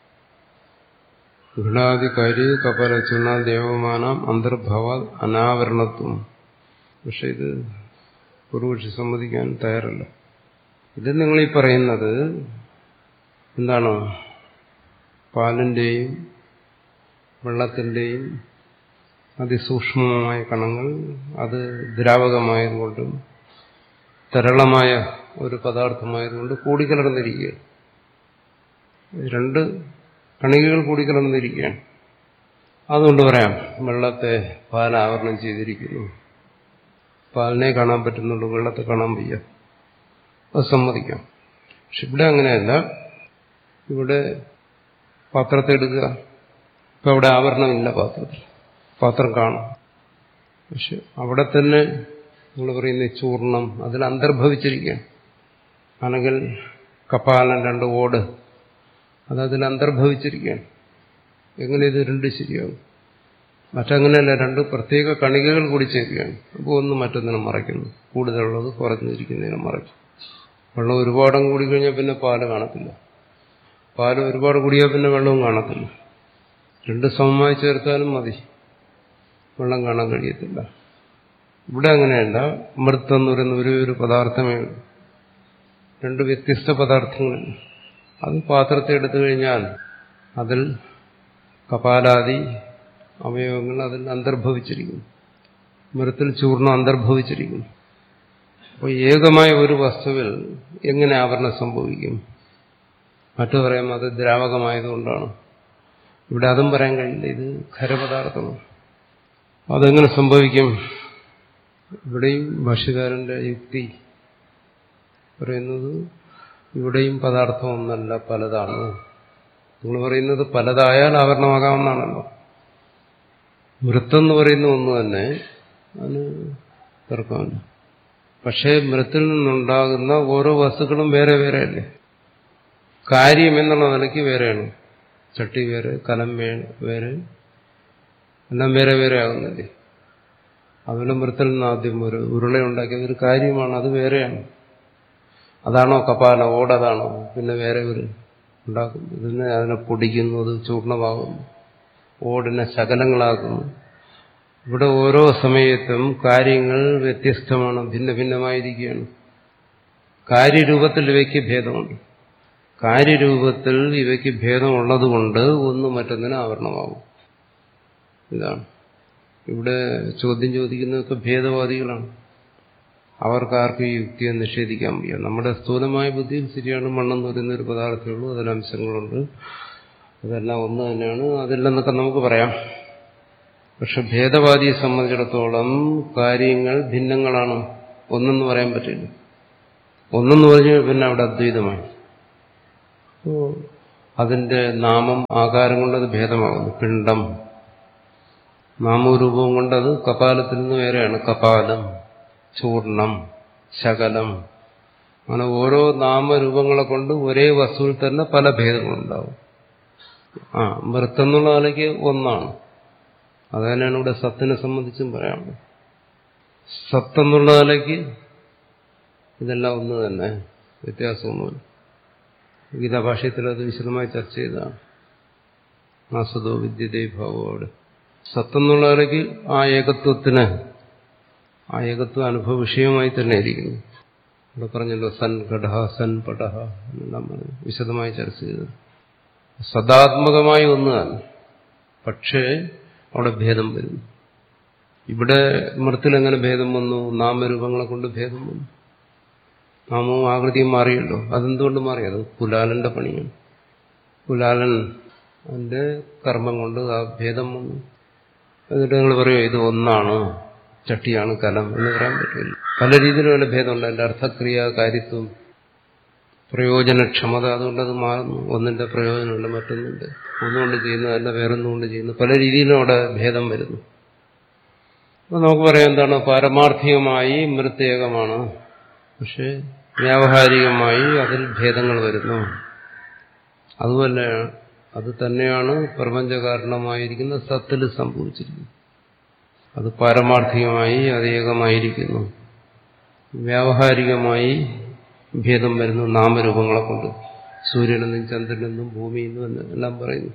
ഗൃഹാധികാരി കപലചുണ ദേവമാനം അന്തർഭവ അനാവരണത്വം പക്ഷെ ഇത് പൂർവക്ഷി സമ്മതിക്കാൻ തയ്യാറല്ല ഇത് നിങ്ങളീ പറയുന്നത് എന്താണ് പാലിന്റെയും വെള്ളത്തിന്റെയും അതിസൂക്ഷ്മമായ കണങ്ങൾ അത് ദ്രാവകമായതുകൊണ്ടും തരളമായ ഒരു പദാർത്ഥമായതുകൊണ്ട് കൂടിക്കലർന്നിരിക്കുക രണ്ട് കണികകൾ കൂടിക്കലർന്നിരിക്കുകയാണ് അതുകൊണ്ട് പറയാം വെള്ളത്തെ പാലാവരണം ചെയ്തിരിക്കുന്നു പാലിനെ കാണാൻ പറ്റുന്നുള്ളൂ വെള്ളത്തെ കാണാൻ വയ്യ അത് സമ്മതിക്കാം പക്ഷെ ഇവിടെ അങ്ങനെയല്ല ഇവിടെ പാത്രത്തെ എടുക്കുക ഇപ്പം അവിടെ ആവരണമില്ല പാത്രത്തിൽ പാത്രം കാണും പക്ഷെ അവിടെ തന്നെ നിങ്ങൾ പറയുന്ന ചൂർണം അതിൽ അന്തർഭവിച്ചിരിക്കുകയാണ് ആണെങ്കിൽ കപ്പാലൻ രണ്ട് ഓട് അത് അതിൽ അന്തർഭവിച്ചിരിക്കുകയാണ് എങ്ങനെ ഇത് രണ്ട് ശരിയാകും മറ്റങ്ങനെയല്ല രണ്ട് പ്രത്യേക കണികകൾ കൂടി ചേരുകയാണ് അപ്പോൾ ഒന്ന് മറ്റൊന്നിനെ മറയ്ക്കുന്നു കൂടുതലുള്ളത് കുറഞ്ഞിരിക്കുന്നതിനെ മറയ്ക്കും വെള്ളം ഒരുപാടും കൂടി കഴിഞ്ഞാൽ പിന്നെ പാല് കാണത്തില്ല പാല് ഒരുപാട് കൂടിയാൽ പിന്നെ വെള്ളവും കാണത്തില്ല രണ്ട് സമമായി ചേർത്താലും മതി വെള്ളം കാണാൻ കഴിയത്തില്ല ഇവിടെ അങ്ങനെയല്ല മൃത്ത് എന്ന് പറയുന്ന ഒരു ഒരു പദാർത്ഥമേ ഉള്ളൂ രണ്ട് വ്യത്യസ്ത പദാർത്ഥങ്ങളില്ല അത് പാത്രത്തെ എടുത്തു കഴിഞ്ഞാൽ അതിൽ കപാലാദി അവയവങ്ങൾ അതിൽ അന്തർഭവിച്ചിരിക്കുന്നു മരത്തിൽ ചൂർണം അന്തർഭവിച്ചിരിക്കുന്നു അപ്പോൾ ഏകമായ ഒരു വസ്തുവിൽ എങ്ങനെ ആവരണം സംഭവിക്കും മറ്റു പറയാം അത് ദ്രാവകമായതുകൊണ്ടാണ് ഇവിടെ അതും പറയാൻ കഴിയില്ല ഇത് ഖരപദാർത്ഥമാണ് അതെങ്ങനെ സംഭവിക്കും ഇവിടെയും ഭാഷ്യകാരന്റെ യുക്തി പറയുന്നത് ഇവിടെയും പദാർത്ഥം ഒന്നല്ല പലതാണ് നിങ്ങൾ പറയുന്നത് പലതായാൽ ആവരണമാകാമെന്നാണല്ലോ മൃത്തെന്ന് പറയുന്ന ഒന്ന് തന്നെ അതിന് തർക്കമില്ല പക്ഷേ മൃത്തിൽ നിന്നുണ്ടാകുന്ന ഓരോ വസ്തുക്കളും വേറെ വേറെ അല്ലേ കാര്യം എന്നുള്ള നിലയ്ക്ക് വേറെയാണ് ചട്ടി വേറെ കലം വേറെ എല്ലാം വേറെ വേറെ ആകുന്നില്ലേ അതുപോലെ മൃത്തിൽ നിന്ന് ആദ്യം ഒരു ഉരുളയുണ്ടാക്കിയത് ഒരു കാര്യമാണ് അത് വേറെയാണ് അതാണോ കപാല ഓടതാണോ പിന്നെ വേറെ ഒരു ഉണ്ടാക്കും ഇതിനെ അതിനെ പൊടിക്കുന്നു അത് ചൂർണമാകുന്നു ഓടിനെ ശകലങ്ങളാക്കുന്നു ഇവിടെ ഓരോ സമയത്തും കാര്യങ്ങൾ വ്യത്യസ്തമാണ് ഭിന്ന ഭിന്നമായിരിക്കുകയാണ് കാര്യരൂപത്തിൽ ഇവയ്ക്ക് ഭേദമുണ്ട് കാര്യരൂപത്തിൽ ഇവയ്ക്ക് ഭേദമുള്ളതുകൊണ്ട് ഒന്ന് മറ്റൊന്നിന് ആവരണമാകും ഇതാണ് ഇവിടെ ചോദ്യം ചോദിക്കുന്നതൊക്കെ ഭേദവാദികളാണ് അവർക്കാർക്കും ഈ യുക്തിയെ നിഷേധിക്കാൻ വയ്യ നമ്മുടെ സ്ഥൂലമായ ബുദ്ധിയിൽ ശരിയാണ് മണ്ണെന്ന് പറയുന്ന ഒരു പദാർത്ഥമേ ഉള്ളൂ അതിൽ അംശങ്ങളുണ്ട് അതെല്ലാം ഒന്ന് തന്നെയാണ് അതില്ലെന്നൊക്കെ നമുക്ക് പറയാം പക്ഷെ ഭേദവാദിയെ സംബന്ധിച്ചിടത്തോളം കാര്യങ്ങൾ ഭിന്നങ്ങളാണ് ഒന്നെന്ന് പറയാൻ പറ്റില്ല ഒന്നെന്ന് പറഞ്ഞു പിന്നെ അവിടെ അദ്വൈതമായി അതിന്റെ നാമം ആകാരം കൊണ്ടത് ഭേദമാകുന്നു പിണ്ഡം നാമരൂപവും കൊണ്ടത് കപാലത്തിൽ നിന്ന് വേറെയാണ് കപാലം ചൂർണം ശകലം അങ്ങനെ ഓരോ നാമരൂപങ്ങളെ കൊണ്ട് ഒരേ വസ്തുവിൽ തന്നെ പല ഭേദങ്ങളുണ്ടാവും ആ മൃത്തെന്നുള്ള നിലയ്ക്ക് ഒന്നാണ് അത് തന്നെയാണ് ഇവിടെ സത്തിനെ സംബന്ധിച്ചും പറയാനുള്ളത് സത്തെന്നുള്ള നിലയ്ക്ക് ഇതെല്ലാം ഒന്ന് തന്നെ വ്യത്യാസമൊന്നുമില്ല ഗീതാഭാഷ്യത്തിൽ അത് വിശദമായി ചർച്ച ചെയ്തതാണ് ആസദോ വിദ്യതേ ഭാവോ അവിടെ സത്തെന്നുള്ള നിലയ്ക്ക് ആ ഏകത്വത്തിന് ആ ഏകത്വം അനുഭവ വിഷയമായി തന്നെ ഇരിക്കുന്നു ഇവിടെ പറഞ്ഞല്ലോ സൻ ഘട സൻ പടഹ എന്നെല്ലാം പറഞ്ഞു വിശദമായി ചർച്ച ചെയ്തത് സദാത്മകമായ ഒന്ന് തന്നെ പക്ഷേ അവിടെ ഭേദം വരുന്നു ഇവിടെ മൃത്തിൽ എങ്ങനെ ഭേദം വന്നു നാമരൂപങ്ങളെ കൊണ്ട് ഭേദം വന്നു നാമവും ആകൃതിയും മാറിയല്ലോ അതെന്തുകൊണ്ട് മാറി അത് കുലാലന്റെ പണിയാണ് കുലാലൻ അതിന്റെ കർമ്മം കൊണ്ട് ആ ഭേദം വന്നു എന്നിട്ട് നിങ്ങൾ പറയോ ഇത് ഒന്നാണ് ചട്ടിയാണ് കലം എന്ന് പറയാൻ പറ്റില്ല പല രീതിയിലും അതിന്റെ ഭേദമുണ്ട് അതിന്റെ അർത്ഥക്രിയ കാര്യത്വം പ്രയോജനക്ഷമത അതുകൊണ്ട് അത് മാറുന്നു ഒന്നിന്റെ പ്രയോജനമുണ്ട് മറ്റൊന്നിന്റെ ഒന്നുകൊണ്ട് ചെയ്യുന്നതല്ല വേറൊന്നുകൊണ്ട് ചെയ്യുന്നു പല രീതിയിലും അവിടെ ഭേദം വരുന്നു അപ്പൊ നമുക്ക് പറയാം എന്താണ് പാരമാർത്ഥികമായി മൃത്യേകമാണ് പക്ഷെ വ്യാവഹാരികമായി അതിൽ ഭേദങ്ങൾ വരുന്നു അതുപോലെ അത് തന്നെയാണ് പ്രപഞ്ചകാരണമായിരിക്കുന്ന സത്തിൽ സംഭവിച്ചിരിക്കുന്നത് അത് പാരമാർത്ഥികമായി അത് ഏകമായിരിക്കുന്നു വ്യാവഹാരികമായി ഭേദം വരുന്നു നാമരൂപങ്ങളെ കൊണ്ട് സൂര്യനെന്നും ചന്ദ്രനെന്നും ഭൂമിയെന്നും എന്ന് എല്ലാം പറയുന്നു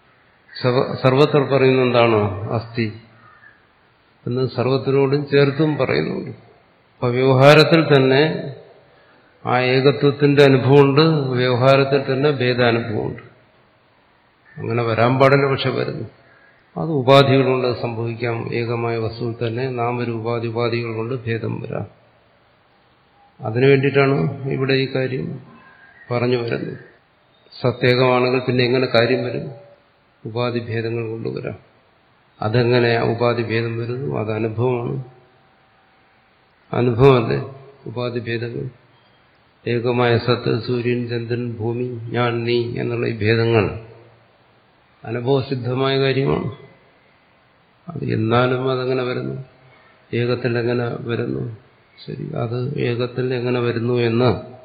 സർവത്ര പറയുന്ന എന്താണ് അസ്ഥി എന്ന് സർവത്തിനോടും ചേർത്തും പറയുന്നുണ്ട് അപ്പൊ വ്യവഹാരത്തിൽ തന്നെ ആ ഏകത്വത്തിന്റെ അനുഭവമുണ്ട് വ്യവഹാരത്തിൽ തന്നെ ഭേദാനുഭവമുണ്ട് അങ്ങനെ വരാൻ പാടില്ല പക്ഷെ വരുന്നു അത് ഉപാധികൾ കൊണ്ട് സംഭവിക്കാം ഏകമായ വസ്തുവിൽ തന്നെ നാമരൂപാധി ഉപാധികൾ കൊണ്ട് ഭേദം വരാം അതിനു വേണ്ടിയിട്ടാണ് ഇവിടെ ഈ കാര്യം പറഞ്ഞു വരുന്നത് സത്യേകമാണെങ്കിൽ പിന്നെ എങ്ങനെ കാര്യം വരും ഉപാധി ഭേദങ്ങൾ കൊണ്ടുവരാം അതെങ്ങനെ ഉപാധി ഭേദം വരുന്നു അത് അനുഭവമാണ് അനുഭവമല്ലേ ഉപാധി ഭേദങ്ങൾ ഏകമായ സത്ത് സൂര്യൻ ചന്ദ്രൻ ഭൂമി ഞാൻ നീ എന്നുള്ള ഈ ഭേദങ്ങൾ അനുഭവസിദ്ധമായ കാര്യമാണ് അത് എന്നാലും അതെങ്ങനെ വരുന്നു ഏകത്തിൽ എങ്ങനെ വരുന്നു ശരി അത് ഏകത്തിൽ എങ്ങനെ വരുന്നു എന്ന്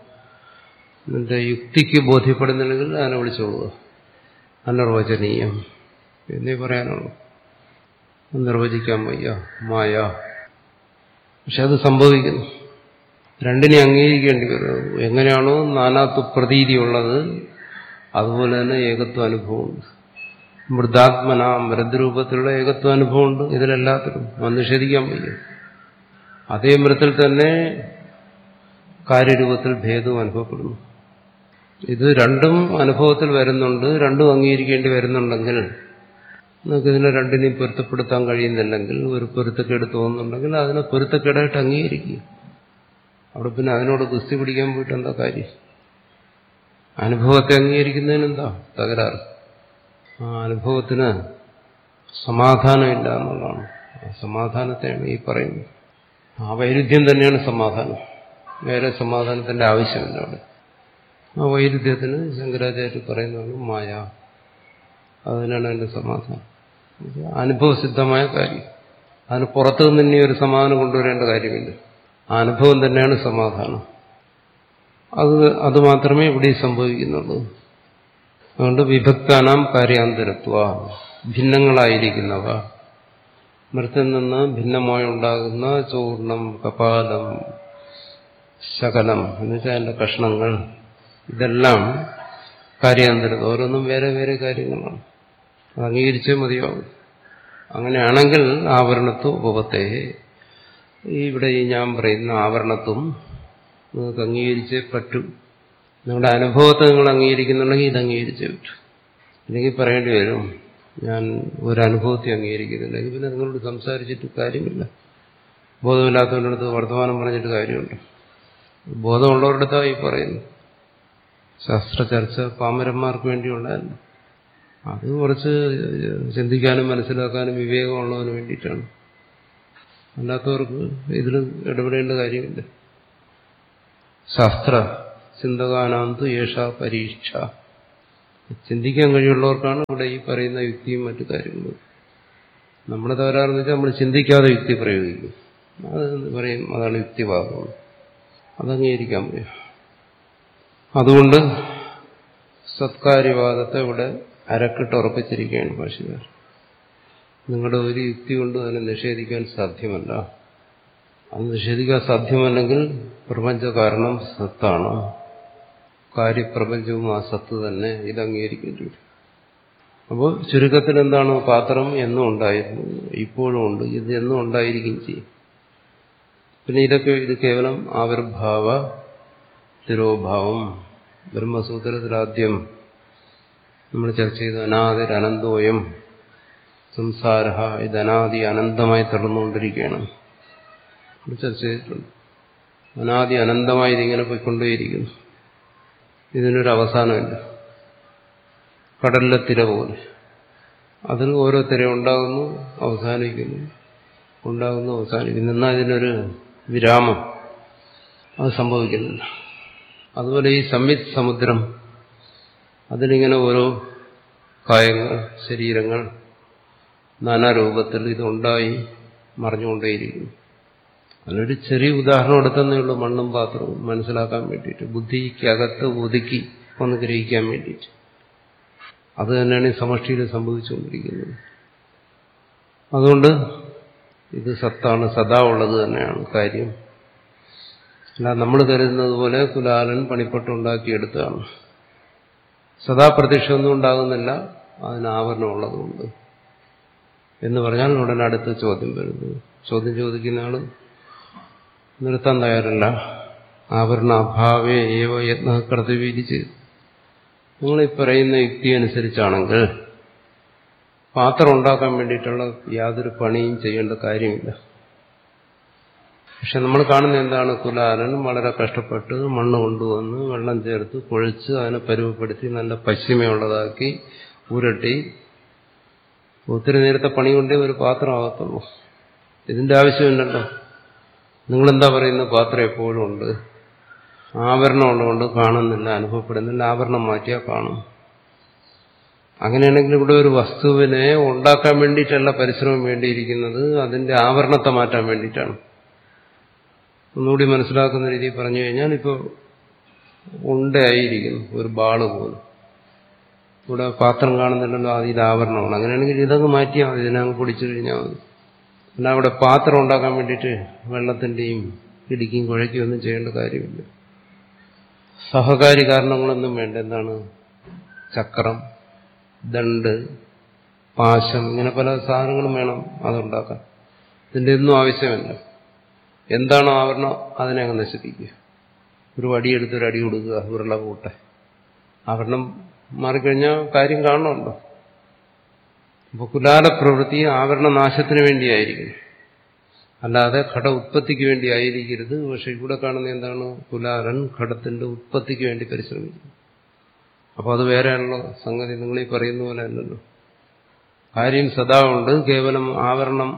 നിന്റെ യുക്തിക്ക് ബോധ്യപ്പെടുന്നില്ലെങ്കിൽ അതിനെ വിളിച്ചോളുക അനിർവചനീയം എന്നേ പറയാനുള്ളൂ നിർവചിക്കാൻ വയ്യ മായ പക്ഷെ അത് സംഭവിക്കുന്നു രണ്ടിനെ അംഗീകരിക്കേണ്ടി വരുന്നു എങ്ങനെയാണോ നാനാത്വ പ്രതീതിയുള്ളത് അതുപോലെ തന്നെ ഏകത്വ അനുഭവമുണ്ട് മൃദാത്മന മൃദരൂപത്തിലുള്ള ഏകത്വ അനുഭവമുണ്ട് ഇതിലെല്ലാത്തിലും അത് നിഷേധിക്കാൻ വയ്യ അതേ മൃത്തിൽ തന്നെ കാര്യരൂപത്തിൽ ഭേദവും അനുഭവപ്പെടുന്നു ഇത് രണ്ടും അനുഭവത്തിൽ വരുന്നുണ്ട് രണ്ടും അംഗീകരിക്കേണ്ടി വരുന്നുണ്ടെങ്കിൽ നമുക്ക് ഇതിനെ രണ്ടിനെയും പൊരുത്തപ്പെടുത്താൻ കഴിയുന്നില്ലെങ്കിൽ ഒരു പൊരുത്തക്കേട് തോന്നുന്നുണ്ടെങ്കിൽ അതിനെ പൊരുത്തക്കേടായിട്ട് അംഗീകരിക്കുക അവിടെ പിന്നെ അതിനോട് കുസ്തി പിടിക്കാൻ പോയിട്ട് എന്താ കാര്യം അനുഭവത്തെ അംഗീകരിക്കുന്നതിന് എന്താ തകരാറ് ആ അനുഭവത്തിന് സമാധാനമില്ല എന്നുള്ളതാണ് ആ സമാധാനത്തെയാണ് ഈ പറയുന്നത് ആ വൈരുദ്ധ്യം തന്നെയാണ് സമാധാനം വേറെ സമാധാനത്തിന്റെ ആവശ്യമില്ല അവിടെ ആ വൈരുദ്ധ്യത്തിന് ശങ്കരാചാര്യ പറയുന്നതാണ് മായ അതിനാണ് അതിന്റെ സമാധാനം അനുഭവസിദ്ധമായ കാര്യം അതിന് പുറത്തു നിന്ന് ഇനി ഒരു സമാധാനം കൊണ്ടുവരേണ്ട കാര്യമില്ല ആ അനുഭവം തന്നെയാണ് സമാധാനം അത് അത് മാത്രമേ ഇവിടെ സംഭവിക്കുന്നുള്ളൂ അതുകൊണ്ട് വിഭക്താനാം കാര്യാന്തരത്വ ഭിന്നങ്ങളായിരിക്കുന്നവ മൃത്തിൽ നിന്ന് ഭിന്നമായി ഉണ്ടാകുന്ന ചോർണം കപാലം ശകലം എന്നുവെച്ചാൽ അതിന്റെ കഷ്ണങ്ങൾ ഇതെല്ലാം കാര്യാന്തരം ഓരോന്നും വേറെ വേറെ കാര്യങ്ങളാണ് അത് അംഗീകരിച്ചേ മതിയാവും അങ്ങനെയാണെങ്കിൽ ആവരണത്വം ഉപപത്തെ ഇവിടെ ഈ ഞാൻ പറയുന്ന ആവരണത്വം നിങ്ങൾക്ക് അംഗീകരിച്ചേ പറ്റൂ നിങ്ങളുടെ അനുഭവത്തെ നിങ്ങൾ അംഗീകരിക്കുന്നുണ്ടെങ്കിൽ ഇത് അംഗീകരിച്ചേ പറ്റൂ അല്ലെങ്കിൽ പറയേണ്ടി വരും ഞാൻ ഒരു അനുഭവത്തെ അംഗീകരിക്കുന്നുണ്ടെങ്കിൽ പിന്നെ നിങ്ങളോട് സംസാരിച്ചിട്ട് കാര്യമില്ല ബോധമില്ലാത്തവരുടെ അടുത്ത് വർത്തമാനം പറഞ്ഞിട്ട് കാര്യമുണ്ട് ബോധമുള്ളവരുടെ അടുത്താണ് ഈ പറയുന്നു ശാസ്ത്ര ചർച്ച പാമരന്മാർക്ക് വേണ്ടിയുള്ളതല്ല അത് കുറച്ച് ചിന്തിക്കാനും മനസ്സിലാക്കാനും വിവേകമുള്ളതിന് വേണ്ടിയിട്ടാണ് അല്ലാത്തവർക്ക് ഇതിൽ ഇടപെടേണ്ട കാര്യമില്ല ശാസ്ത്ര ചിന്തകാനാന്ത് യേഷ പരീക്ഷ ചിന്തിക്കാൻ കഴിയുള്ളവർക്കാണ് ഇവിടെ ഈ പറയുന്ന യുക്തിയും മറ്റു കാര്യങ്ങളും നമ്മുടെ തകരാറെന്ന് വെച്ചാൽ നമ്മൾ ചിന്തിക്കാതെ യുക്തി പ്രയോഗിക്കും അത് പറയും അതാണ് യുക്തിവാദം അത് അംഗീകരിക്കാൻ പറയും അതുകൊണ്ട് സത്കാര്യവാദത്തെ ഇവിടെ അരക്കിട്ട് ഉറപ്പിച്ചിരിക്കുകയാണ് ഭാഷകാർ നിങ്ങളുടെ ഒരു യുക്തി കൊണ്ട് അതിനെ നിഷേധിക്കാൻ സാധ്യമല്ല അത് നിഷേധിക്കാൻ സാധ്യമല്ലെങ്കിൽ പ്രപഞ്ച കാരണം സത്താണ് കാര്യപ്രപഞ്ചവും ആ സത്ത് തന്നെ ഇത് അംഗീകരിക്കേണ്ടി വരും അപ്പോൾ ചുരുക്കത്തിൽ എന്താണ് പാത്രം എന്നും ഉണ്ടായിരുന്നു ഇപ്പോഴും ഉണ്ട് ഇത് എന്നും ഉണ്ടായിരിക്കും ചെയ്യും പിന്നെ ഇതൊക്കെ ഇത് കേവലം ആവിർഭാവ തിരോഭാവം ബ്രഹ്മസൂത്രത്തിലാദ്യം നമ്മൾ ചർച്ച ചെയ്ത അനാദിർ അനന്തോയം സംസാര ഇത് അനാദി അനന്തമായി തുടർന്നുകൊണ്ടിരിക്കുകയാണ് നമ്മൾ ചർച്ച ചെയ്തിട്ടുണ്ട് അനാദി അനന്തമായി ഇതിങ്ങനെ പോയിക്കൊണ്ടേയിരിക്കുന്നു ഇതിനൊരു അവസാനമില്ല കടലിലെ തിര പോലെ അതിൽ ഓരോ തിര ഉണ്ടാകുന്നു അവസാനിക്കുന്നു ഉണ്ടാകുന്നു അവസാനിക്കുന്നു എന്നാൽ ഇതിനൊരു വിരാമം അത് സംഭവിക്കുന്നില്ല അതുപോലെ ഈ സംവിത് സമുദ്രം അതിലിങ്ങനെ ഓരോ കായങ്ങൾ ശരീരങ്ങൾ നാനാരൂപത്തിൽ ഇതുണ്ടായി മറിഞ്ഞുകൊണ്ടേയിരിക്കുന്നു അതിനൊരു ചെറിയ ഉദാഹരണം എടുത്തന്നേ ഉള്ളൂ മണ്ണും പാത്രവും മനസ്സിലാക്കാൻ വേണ്ടിയിട്ട് ബുദ്ധിക്കകത്ത് ഒതുക്കി ഒന്ന് ഗ്രഹിക്കാൻ വേണ്ടിയിട്ട് അത് തന്നെയാണ് ഈ സമഷ്ടിയിൽ സംഭവിച്ചുകൊണ്ടിരിക്കുന്നത് അതുകൊണ്ട് ഇത് സത്താണ് സദാ ഉള്ളത് തന്നെയാണ് കാര്യം അല്ല നമ്മൾ കരുതുന്നത് പോലെ കുലാലൻ പണിപ്പെട്ടുണ്ടാക്കിയെടുത്തതാണ് സദാ പ്രതീക്ഷയൊന്നും ഉണ്ടാകുന്നില്ല അതിന് ആവരണമുള്ളതുകൊണ്ട് എന്ന് പറഞ്ഞാൽ ഉടനെ അടുത്ത ചോദ്യം വരുന്നു ചോദ്യം ചോദിക്കുന്ന ആള് നിർത്താൻ തയ്യാറല്ല ആവരണ അഭാവേ ഏവ യത്ന കർത്തവ്യരിച്ച് നിങ്ങൾ ഈ പറയുന്ന യുക്തി അനുസരിച്ചാണെങ്കിൽ പാത്രം ഉണ്ടാക്കാൻ വേണ്ടിയിട്ടുള്ള യാതൊരു പണിയും ചെയ്യേണ്ട കാര്യമില്ല പക്ഷെ നമ്മൾ കാണുന്ന എന്താണ് കുലാലൻ വളരെ കഷ്ടപ്പെട്ട് മണ്ണ് കൊണ്ടുവന്ന് വെള്ളം ചേർത്ത് കുഴച്ച് അതിനെ പരുവപ്പെടുത്തി നല്ല പശ്ചിമയുള്ളതാക്കി ഉരട്ടി ഒത്തിരി നേരത്തെ പണി കൊണ്ടേ ഒരു പാത്രം ആകത്തുള്ളൂ ഇതിന്റെ ആവശ്യമില്ലല്ലോ നിങ്ങളെന്താ പറയുന്ന പാത്രം എപ്പോഴും ഉണ്ട് ആവരണം ഉള്ളതുകൊണ്ട് കാണുന്നില്ല അനുഭവപ്പെടുന്നില്ല ആവരണം മാറ്റിയാൽ കാണും അങ്ങനെയാണെങ്കിൽ ഇവിടെ ഒരു വസ്തുവിനെ ഉണ്ടാക്കാൻ വേണ്ടിയിട്ടല്ല പരിശ്രമം വേണ്ടിയിരിക്കുന്നത് അതിന്റെ ആവരണത്തെ മാറ്റാൻ വേണ്ടിയിട്ടാണ് ഒന്നുകൂടി മനസ്സിലാക്കുന്ന രീതിയിൽ പറഞ്ഞു കഴിഞ്ഞാൽ ഇപ്പോൾ ഉണ്ടയായിരിക്കുന്നു ഒരു ബാള് പോലും ഇവിടെ പാത്രം കാണുന്നില്ലല്ലോ അത് ഇത് ആവരണമാണ് അങ്ങനെയാണെങ്കിൽ ഇതൊക്കെ മാറ്റിയാൽ മതി ഇതിനങ്ങ് പൊടിച്ചു കഴിഞ്ഞാൽ മതി അല്ല അവിടെ പാത്രം ഉണ്ടാക്കാൻ വേണ്ടിയിട്ട് വെള്ളത്തിന്റെയും ഇടിക്കും കുഴയ്ക്കും ഒന്നും ചെയ്യേണ്ട കാര്യമില്ല സഹകാരി കാരണങ്ങളൊന്നും വേണ്ട എന്താണ് ചക്രം ദണ്ട് പാശം ഇങ്ങനെ പല സാധനങ്ങളും വേണം അതുണ്ടാക്കാൻ ഇതിന്റെ ഒന്നും ആവശ്യമില്ല എന്താണോ ആവരണം അതിനെ അങ്ങ് നശിപ്പിക്കുക ഒരു വടിയെടുത്ത് ഒരു അടി കൊടുക്കുക ഉരുള കൂട്ടെ ആവരണം മാറിക്കഴിഞ്ഞാൽ കാര്യം കാണണമല്ലോ അപ്പോൾ കുലാല പ്രവൃത്തി ആവരണ നാശത്തിന് വേണ്ടിയായിരിക്കും അല്ലാതെ ഘട ഉത്പത്തിക്ക് വേണ്ടി ആയിരിക്കരുത് പക്ഷെ ഇവിടെ കാണുന്ന എന്താണ് കുലാലൻ ഘടത്തിന്റെ ഉത്പത്തിക്ക് വേണ്ടി പരിശ്രമിക്കുന്നു അപ്പോൾ അത് വേറെയാണല്ലോ സംഗതി നിങ്ങൾ ഈ പറയുന്ന പോലെ അല്ലല്ലോ കാര്യം സദാ ഉണ്ട് കേവലം ആവരണം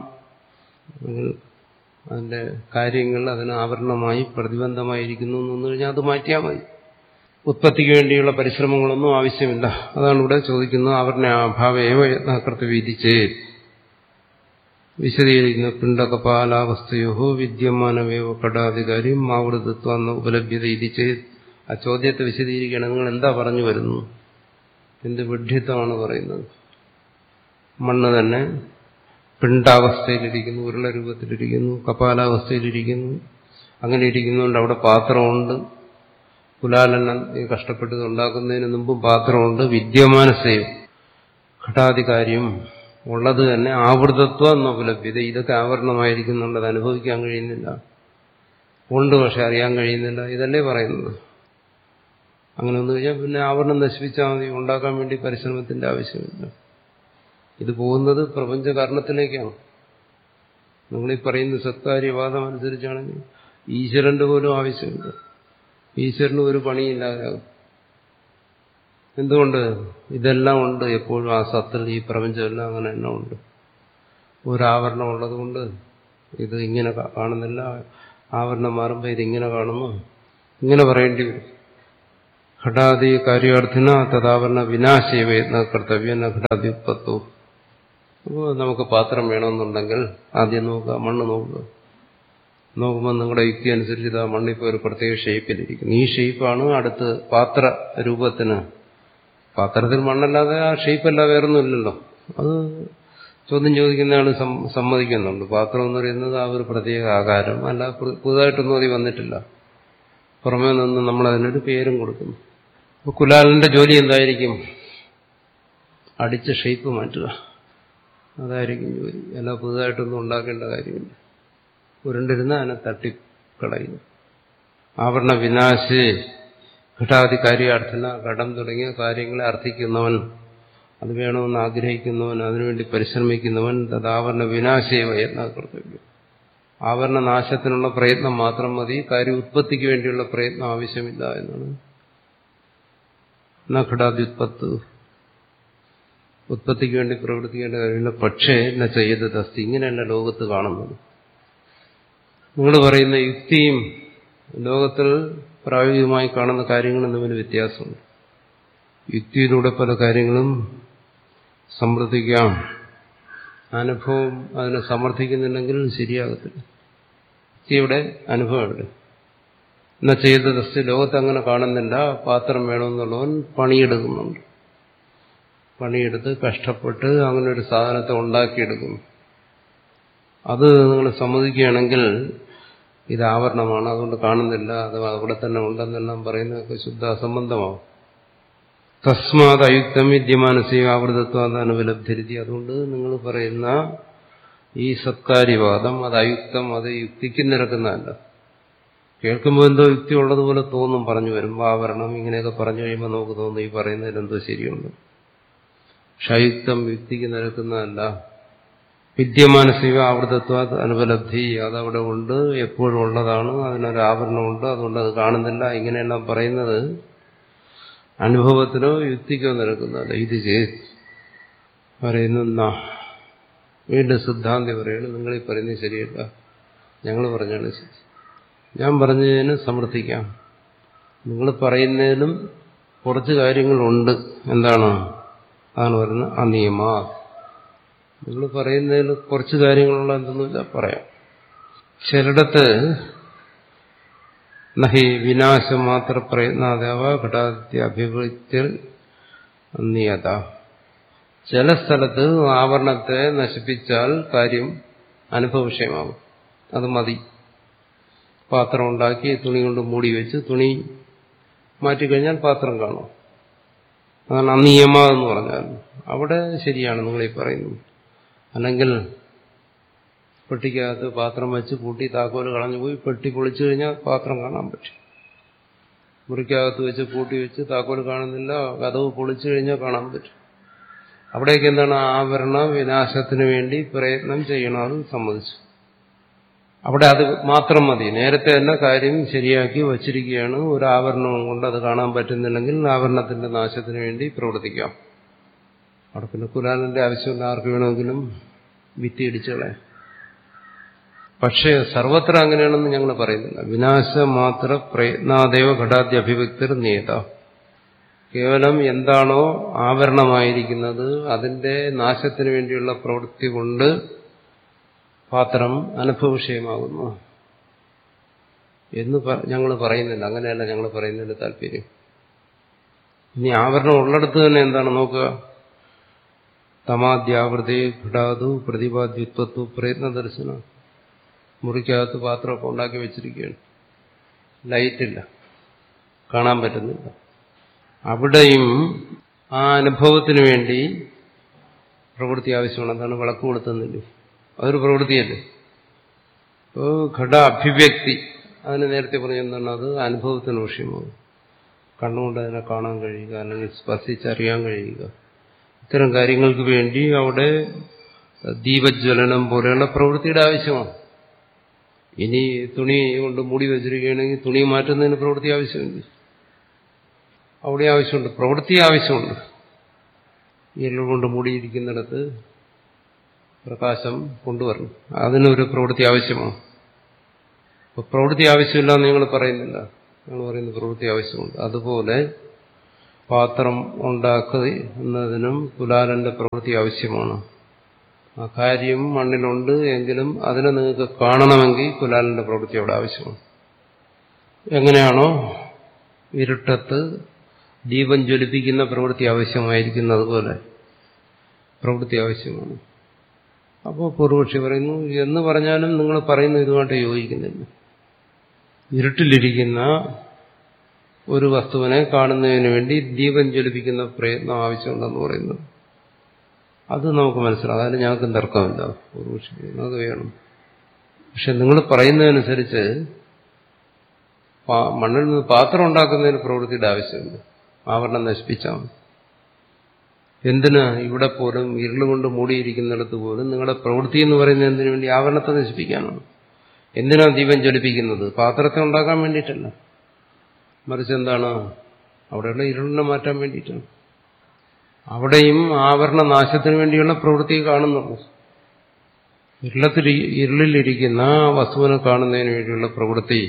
അതിന്റെ കാര്യങ്ങൾ അതിന് ആവരണമായി പ്രതിബന്ധമായിരിക്കുന്നു എന്ന് വന്നു കഴിഞ്ഞാൽ അത് മാറ്റിയാൽ മതി ഉത്പത്തിക്ക് വേണ്ടിയുള്ള പരിശ്രമങ്ങളൊന്നും ആവശ്യമില്ല അതാണ് ഇവിടെ ചോദിക്കുന്നത് ആവരണ അഭാവേവ യത്നകൃത്യ വിധിച്ചേ വിശദീകരിക്കുന്ന പിണ്ടകപാലാവസ്ഥയോ വിദ്യമാനമേവ കടാധികാരി മാവൃതത്വ എന്ന ഉപലഭ്യത ഇതിച്ച് ആ ചോദ്യത്തെ വിശദീകരിക്കുകയാണ് നിങ്ങൾ എന്താ പറഞ്ഞു വരുന്നു എന്ത് വിഡ്ഢിത്തമാണ് പറയുന്നത് മണ്ണ് തന്നെ പിണ്ടാവസ്ഥയിലിരിക്കുന്നു ഉരുള രൂപത്തിലിരിക്കുന്നു കപാലാവസ്ഥയിലിരിക്കുന്നു അങ്ങനെ ഇരിക്കുന്നുണ്ട് അവിടെ പാത്രമുണ്ട് കുലാലെണ്ണം ഈ കഷ്ടപ്പെട്ടത് ഉണ്ടാക്കുന്നതിന് മുമ്പും പാത്രമുണ്ട് വിദ്യമാനസയും ഘടാധികാര്യം ഉള്ളത് തന്നെ ആവൃതത്വം എന്ന ഉപലഭ്യത ഇതൊക്കെ ആവരണമായിരിക്കുന്നുള്ളത് അനുഭവിക്കാൻ കഴിയുന്നില്ല ഉണ്ട് പക്ഷെ അറിയാൻ കഴിയുന്നില്ല ഇതല്ലേ പറയുന്നത് അങ്ങനെ വന്നു കഴിഞ്ഞാൽ പിന്നെ ആവരണം നശിപ്പിച്ചാൽ മതി ഉണ്ടാക്കാൻ വേണ്ടി പരിശ്രമത്തിന്റെ ആവശ്യമില്ല ഇത് പോകുന്നത് പ്രപഞ്ച കാരണത്തിലേക്കാണ് നിങ്ങൾ ഈ പറയുന്ന സത്കാര്യവാദം അനുസരിച്ചാണെങ്കിൽ ഈശ്വരന്റെ പോലും ആവശ്യമില്ല ഈശ്വരന് ഒരു പണിയില്ലാതാകും എന്തുകൊണ്ട് ഇതെല്ലാം ഉണ്ട് എപ്പോഴും ആ സത്തിൽ ഈ പ്രപഞ്ചമെല്ലാം അങ്ങനെ തന്നെ ഉണ്ട് ഒരാവരണം ഉള്ളതുകൊണ്ട് ഇത് ഇങ്ങനെ കാണുന്നില്ല ആവരണം മാറുമ്പോൾ ഇതിങ്ങനെ കാണുന്നു ഇങ്ങനെ പറയേണ്ടി വരും ഘടാദി കാര്യാർത്ഥിന തഥാവരണ വിനാശയവേദന കർത്തവ്യം ഘടാദി ഉത്പത്തോ അപ്പോൾ നമുക്ക് പാത്രം വേണമെന്നുണ്ടെങ്കിൽ ആദ്യം നോക്കുക മണ്ണ് നോക്കുക നോക്കുമ്പോൾ നിങ്ങളുടെ യുക്തി അനുസരിച്ച് ആ മണ്ണിപ്പോൾ ഒരു പ്രത്യേക ഷേപ്പിലിരിക്കുന്നു ഈ ഷേപ്പാണ് അടുത്ത് പാത്ര രൂപത്തിന് പാത്രത്തിൽ മണ്ണല്ലാതെ ആ ഷേപ്പല്ലാതെ വേറൊന്നും ഇല്ലല്ലോ അത് ചോദ്യം ചോദിക്കുന്ന ആൾ സമ്മതിക്കുന്നുണ്ട് പാത്രം എന്ന് പറയുന്നത് ആ ഒരു പ്രത്യേക ആകാരം അല്ല പുതുതായിട്ടൊന്നും അതി വന്നിട്ടില്ല പുറമേ നിന്ന് നമ്മൾ അതിനൊരു പേരും കൊടുക്കുന്നു അപ്പോൾ കുലാലിന്റെ ജോലി എന്തായിരിക്കും അടിച്ച ഷേപ്പ് മാറ്റുക അതായിരിക്കും ജോലി അല്ല പുതുതായിട്ടൊന്നും ഉണ്ടാക്കേണ്ട കാര്യമില്ല ഉരുണ്ടിരുന്ന അതിനെ തട്ടിക്കളയുന്നു ആവരണ വിനാശേ ഘടാതി കാര്യാർത്ഥന ഘടം തുടങ്ങിയ കാര്യങ്ങളെ അർത്ഥിക്കുന്നവൻ അത് വേണമെന്ന് ആഗ്രഹിക്കുന്നവൻ അതിനുവേണ്ടി പരിശ്രമിക്കുന്നവൻ തദാവരണ വിനാശേ വയത്ന കർത്തവ്യം ആവരണ നാശത്തിനുള്ള പ്രയത്നം മാത്രം മതി കാര്യ ഉത്പത്തിക്ക് വേണ്ടിയുള്ള പ്രയത്നം ആവശ്യമില്ല എന്നാണ് ഘടാദ്യുത്പത്ത് ഉത്പത്തിക്ക് വേണ്ടി പ്രവർത്തിക്കേണ്ട കാര്യമില്ല പക്ഷേ എന്നെ ചെയ്തത് അസ്തി ഇങ്ങനെയല്ല ലോകത്ത് കാണുന്നത് നിങ്ങൾ പറയുന്ന യുക്തിയും ലോകത്തിൽ പ്രായോഗികമായി കാണുന്ന കാര്യങ്ങളും തമ്മിൽ വ്യത്യാസമുണ്ട് യുക്തിയിലൂടെ പല കാര്യങ്ങളും സമർത്ഥിക്കാം അനുഭവം അതിനെ സമർത്ഥിക്കുന്നുണ്ടെങ്കിൽ ശരിയാകത്തില്ല യുക്തിയുടെ അനുഭവം എവിടെ എന്നാ ചെയ്ത ദസ്തി ലോകത്ത് അങ്ങനെ കാണുന്നില്ല പാത്രം വേണമെന്നുള്ളവൻ പണിയെടുക്കുന്നുണ്ട് പണിയെടുത്ത് കഷ്ടപ്പെട്ട് അങ്ങനെ ഒരു സാധനത്തെ ഉണ്ടാക്കിയെടുക്കുന്നു അത് നിങ്ങൾ സമ്മതിക്കുകയാണെങ്കിൽ ഇത് ആവരണമാണ് അതുകൊണ്ട് കാണുന്നില്ല അത് അവിടെ തന്നെ ഉണ്ടെന്നെല്ലാം പറയുന്നതൊക്കെ ശുദ്ധ അസംബന്ധമാവും തസ്മാത് അയുക്തം വിദ്യമാനസിക ആവൃതത്വം അനുപലബ്ധരുതി അതുകൊണ്ട് നിങ്ങൾ പറയുന്ന ഈ സത്കാര്യവാദം അത് അയുക്തം അത് യുക്തിക്ക് നിരക്കുന്നതല്ല കേൾക്കുമ്പോൾ എന്തോ യുക്തി ഉള്ളതുപോലെ തോന്നും പറഞ്ഞു വരുമ്പോൾ ആവരണം ഇങ്ങനെയൊക്കെ പറഞ്ഞു കഴിയുമ്പോൾ നമുക്ക് തോന്നും ഈ പറയുന്നതിൽ എന്തോ ശരിയുണ്ട് പക്ഷെ അയുക്തം യുക്തിക്ക് നിരക്കുന്നതല്ല വിദ്യമാനസിക ആവൃതത്വ അനുപലബ്ധി അതവിടെ ഉണ്ട് എപ്പോഴും ഉള്ളതാണ് അതിനൊരു ആവരണമുണ്ട് അതുകൊണ്ട് അത് കാണുന്നില്ല ഇങ്ങനെയെല്ലാം പറയുന്നത് അനുഭവത്തിനോ യുക്തിക്കോ നിരക്കുന്നതല്ല ഇത് ചെയ്ത് പറയുന്ന വീണ്ടും സിദ്ധാന്തി പറയുന്നത് നിങ്ങൾ ഈ പറയുന്നത് ശരിയല്ല ഞങ്ങൾ പറഞ്ഞാണ് ശരി ഞാൻ പറഞ്ഞതിന് സമർത്ഥിക്കാം നിങ്ങൾ പറയുന്നതിലും കുറച്ച് കാര്യങ്ങളുണ്ട് എന്താണ് അതാണ് പറയുന്നത് അനിയമ നിങ്ങൾ പറയുന്നതിൽ കുറച്ച് കാര്യങ്ങളുള്ള എന്തെന്നില്ല പറയാം ചിലയിടത്ത് നഹി വിനാശം മാത്ര പ്രയത്നാദേവ ഘടാദ്യഭിവൃത്തിർ നിയത ചില സ്ഥലത്ത് ആവരണത്തെ നശിപ്പിച്ചാൽ കാര്യം അനുഭവവിഷയമാകും അത് മതി പാത്രം ഉണ്ടാക്കി തുണി കൊണ്ട് മൂടി വെച്ച് തുണി മാറ്റിക്കഴിഞ്ഞാൽ പാത്രം കാണും അതാണ് അനിയമ എന്ന് പറഞ്ഞാൽ അവിടെ ശരിയാണ് നിങ്ങൾ ഈ പറയുന്നത് അല്ലെങ്കിൽ പെട്ടിക്കകത്ത് പാത്രം വെച്ച് പൂട്ടി താക്കോല് കളഞ്ഞു പോയി പെട്ടി പൊളിച്ചു കഴിഞ്ഞാൽ പാത്രം കാണാൻ പറ്റും മുറിക്കകത്ത് വെച്ച് പൂട്ടി വെച്ച് താക്കോല് കാണുന്നില്ല കഥവ് പൊളിച്ചു കഴിഞ്ഞാൽ കാണാൻ പറ്റും അവിടേക്ക് എന്താണ് ആവരണ വിനാശത്തിന് വേണ്ടി പ്രയത്നം ചെയ്യണം അത് സമ്മതിച്ചു അവിടെ അത് മാത്രം മതി നേരത്തെ തന്നെ കാര്യം ശരിയാക്കി വച്ചിരിക്കുകയാണ് ഒരു ആവരണവും കൊണ്ട് അത് കാണാൻ പറ്റുന്നില്ലെങ്കിൽ ആവരണത്തിന്റെ നാശത്തിന് വേണ്ടി പ്രവർത്തിക്കാം അവിടെ പിന്നെ കുലാലിന്റെ ആവശ്യമില്ല ആർക്ക് വേണമെങ്കിലും വിത്തി ഇടിച്ചുകളെ പക്ഷേ സർവത്ര അങ്ങനെയാണെന്ന് ഞങ്ങൾ പറയുന്നില്ല വിനാശമാത്ര പ്രയത്നാദേവ ഘടാദ്യ അഭിവ്യക്തർ നിയത കേവലം എന്താണോ ആവരണമായിരിക്കുന്നത് അതിന്റെ നാശത്തിന് വേണ്ടിയുള്ള പ്രവൃത്തി കൊണ്ട് പാത്രം അനുഭവവിഷയമാകുന്നു എന്ന് ഞങ്ങൾ പറയുന്നില്ല അങ്ങനെയല്ല ഞങ്ങൾ പറയുന്നതിന്റെ താല്പര്യം ഇനി ആവരണം ഉള്ളിടത്ത് തന്നെ എന്താണ് നോക്കുക തമാദ്യാവൃതി ഘടാതു പ്രതിപാദ്യത്വത്വ പ്രയത്ന ദർശനം മുറിക്കകത്ത് പാത്രമൊക്കെ ഉണ്ടാക്കി വെച്ചിരിക്കുകയാണ് ലൈറ്റില്ല കാണാൻ പറ്റുന്നില്ല അവിടെയും ആ അനുഭവത്തിന് വേണ്ടി പ്രവൃത്തി ആവശ്യമാണ് എന്താണ് വിളക്ക് കൊടുത്തുന്നില്ലേ അതൊരു പ്രവൃത്തിയല്ലേ അപ്പോൾ ഘട അഭിവ്യക്തി അതിന് നേരത്തെ പറഞ്ഞ എന്താണ് അത് അനുഭവത്തിന് വിഷയമാകും കണ്ണുകൊണ്ട് അതിനെ കാണാൻ കഴിയുക അല്ലെങ്കിൽ സ്പർശിച്ചറിയാൻ കഴിയുക ഇത്തരം കാര്യങ്ങൾക്ക് വേണ്ടി അവിടെ ദീപജ്വലനം പോലെയുള്ള പ്രവൃത്തിയുടെ ആവശ്യമാണ് ഇനി തുണി കൊണ്ട് മൂടി വെച്ചിരിക്കുകയാണെങ്കിൽ തുണി മാറ്റുന്നതിന് പ്രവൃത്തി ആവശ്യമുണ്ട് അവിടെ ആവശ്യമുണ്ട് പ്രവൃത്തി ആവശ്യമുണ്ട് ഇരുൾ കൊണ്ട് മൂടിയിരിക്കുന്നിടത്ത് പ്രകാശം കൊണ്ടുവരണം അതിനൊരു പ്രവൃത്തി ആവശ്യമാണ് അപ്പോൾ പ്രവൃത്തി ആവശ്യമില്ല എന്ന് നിങ്ങൾ പറയുന്നില്ല നിങ്ങൾ പറയുന്ന പ്രവൃത്തി ആവശ്യമുണ്ട് അതുപോലെ പാത്രം ഉണ്ടാക്കുന്നതിനും കുലാലന്റെ പ്രവൃത്തി ആവശ്യമാണ് ആ കാര്യം മണ്ണിലുണ്ട് എങ്കിലും അതിനെ നിങ്ങൾക്ക് കാണണമെങ്കിൽ കുലാലിന്റെ പ്രവൃത്തി അവിടെ ആവശ്യമാണ് എങ്ങനെയാണോ ഇരുട്ടത്ത് ദീപം ജ്വലിപ്പിക്കുന്ന പ്രവൃത്തി ആവശ്യമായിരിക്കുന്നത് പോലെ പ്രവൃത്തി ആവശ്യമാണ് അപ്പോൾ പൂർവക്ഷി പറയുന്നു എന്ന് പറഞ്ഞാലും നിങ്ങൾ പറയുന്ന ഇതുമായിട്ട് യോജിക്കുന്നില്ല ഇരുട്ടിലിരിക്കുന്ന ഒരു വസ്തുവിനെ കാണുന്നതിന് വേണ്ടി ദീപം ജ്വലിപ്പിക്കുന്ന പ്രയത്നം ആവശ്യമുണ്ടെന്ന് പറയുന്നത് അത് നമുക്ക് മനസ്സിലാവും അതിന് ഞങ്ങൾക്ക് തർക്കമില്ല പൂർവക്ഷി അത് വേണം പക്ഷെ നിങ്ങൾ പറയുന്നതനുസരിച്ച് മണ്ണിൽ നിന്ന് പാത്രം ഉണ്ടാക്കുന്നതിന് പ്രവൃത്തിയുടെ ആവശ്യമുണ്ട് ആവരണം നശിപ്പിച്ചാൽ മതി എന്തിന് ഇവിടെ പോലും ഇരുളുകൊണ്ട് മൂടിയിരിക്കുന്നിടത്ത് പോലും നിങ്ങളുടെ പ്രവൃത്തി എന്ന് പറയുന്നത് എന്തിനു വേണ്ടി ആവരണത്തെ നശിപ്പിക്കാനാണ് എന്തിനാ ദീപം ജ്വലിപ്പിക്കുന്നത് പാത്രത്തെ ഉണ്ടാക്കാൻ വേണ്ടിയിട്ടല്ല മറിച്ച് എന്താണ് അവിടെയുള്ള ഇരുളിനെ മാറ്റാൻ വേണ്ടിയിട്ടാണ് അവിടെയും ആവരണ നാശത്തിന് വേണ്ടിയുള്ള പ്രവൃത്തി കാണുന്നുള്ളൂ ഇരുളത്തിൽ ഇരുളിലിരിക്കുന്ന വസ്തുവിനെ കാണുന്നതിന് വേണ്ടിയുള്ള പ്രവൃത്തി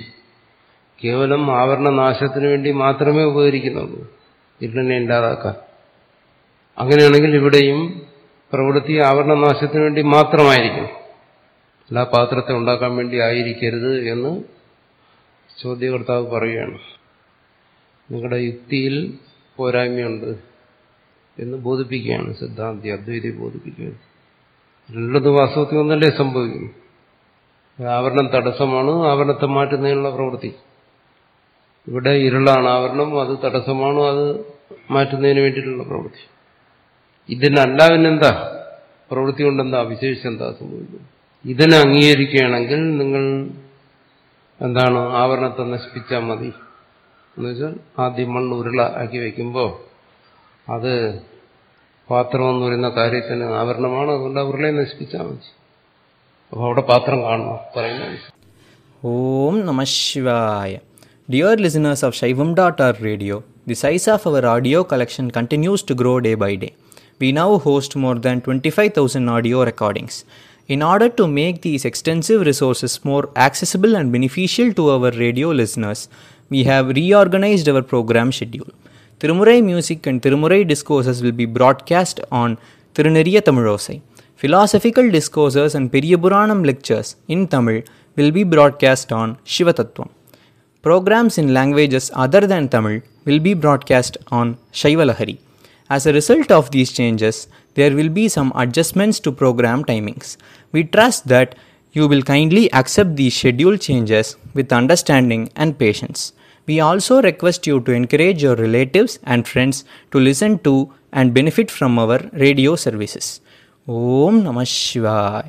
കേവലം ആവരണ നാശത്തിന് വേണ്ടി മാത്രമേ ഉപകരിക്കുന്നുള്ളൂ ഇരുളിനെ ഇല്ലാതാക്കാൻ അങ്ങനെയാണെങ്കിൽ ഇവിടെയും പ്രവൃത്തി ആവരണ നാശത്തിന് വേണ്ടി മാത്രമായിരിക്കും അല്ല പാത്രത്തെ ഉണ്ടാക്കാൻ വേണ്ടി ആയിരിക്കരുത് എന്ന് ചോദ്യകർത്താവ് പറയുകയാണ് നിങ്ങളുടെ യുക്തിയിൽ പോരായ്മയുണ്ട് എന്ന് ബോധിപ്പിക്കുകയാണ് സിദ്ധാന്തി അദ്വൈതി ബോധിപ്പിക്കുകയാണ് രണ്ടത് വാസ്തവത്തിൽ ഒന്നല്ലേ സംഭവിക്കുന്നു ആവരണം തടസ്സമാണ് ആവരണത്തെ മാറ്റുന്നതിനുള്ള പ്രവൃത്തി ഇവിടെ ഇരുളാണ് ആവരണം അത് തടസ്സമാണോ അത് മാറ്റുന്നതിന് വേണ്ടിയിട്ടുള്ള പ്രവൃത്തി ഇതിനല്ല പിന്നെന്താ പ്രവൃത്തി കൊണ്ടെന്താ വിശേഷിച്ച് എന്താ സംഭവിക്കുന്നത് ഇതിനെ അംഗീകരിക്കുകയാണെങ്കിൽ നിങ്ങൾ എന്താണ് ആവരണത്തെ നശിപ്പിച്ചാൽ മതി എന്നുവെച്ചാൽ ആദ്യം മണ്ണ് ഉരുള ആക്കി വയ്ക്കുമ്പോൾ അത് പാത്രം എന്ന് പറയുന്ന കാര്യത്തിന് ആവരണമാണ് അതുകൊണ്ട് ആ ഉരുളയെ നശിപ്പിച്ചാൽ മതി അപ്പോൾ അവിടെ പാത്രം കാണണം പറയുന്നത് Om Namah Shivaya. Dear listeners of Shaivam.org radio, the size of our audio collection continues to grow day by day. We now host more than 25,000 audio recordings. In order to make these extensive resources more accessible and beneficial to our radio listeners, we have reorganized our program schedule. Tirumurai music and Tirumurai discourses will be broadcast on Tiruneriya Tamilosai. Philosophical discourses and Periyapuranam lectures in Tamil will be broadcast on Shivatattvam. Programs in languages other than Tamil will be broadcast on Shaivalahari. As a result of these changes, there will be some adjustments to program timings. We trust that you will kindly accept these schedule changes with understanding and patience. We also request you to encourage your relatives and friends to listen to and benefit from our radio services. Om Namah Shivaya.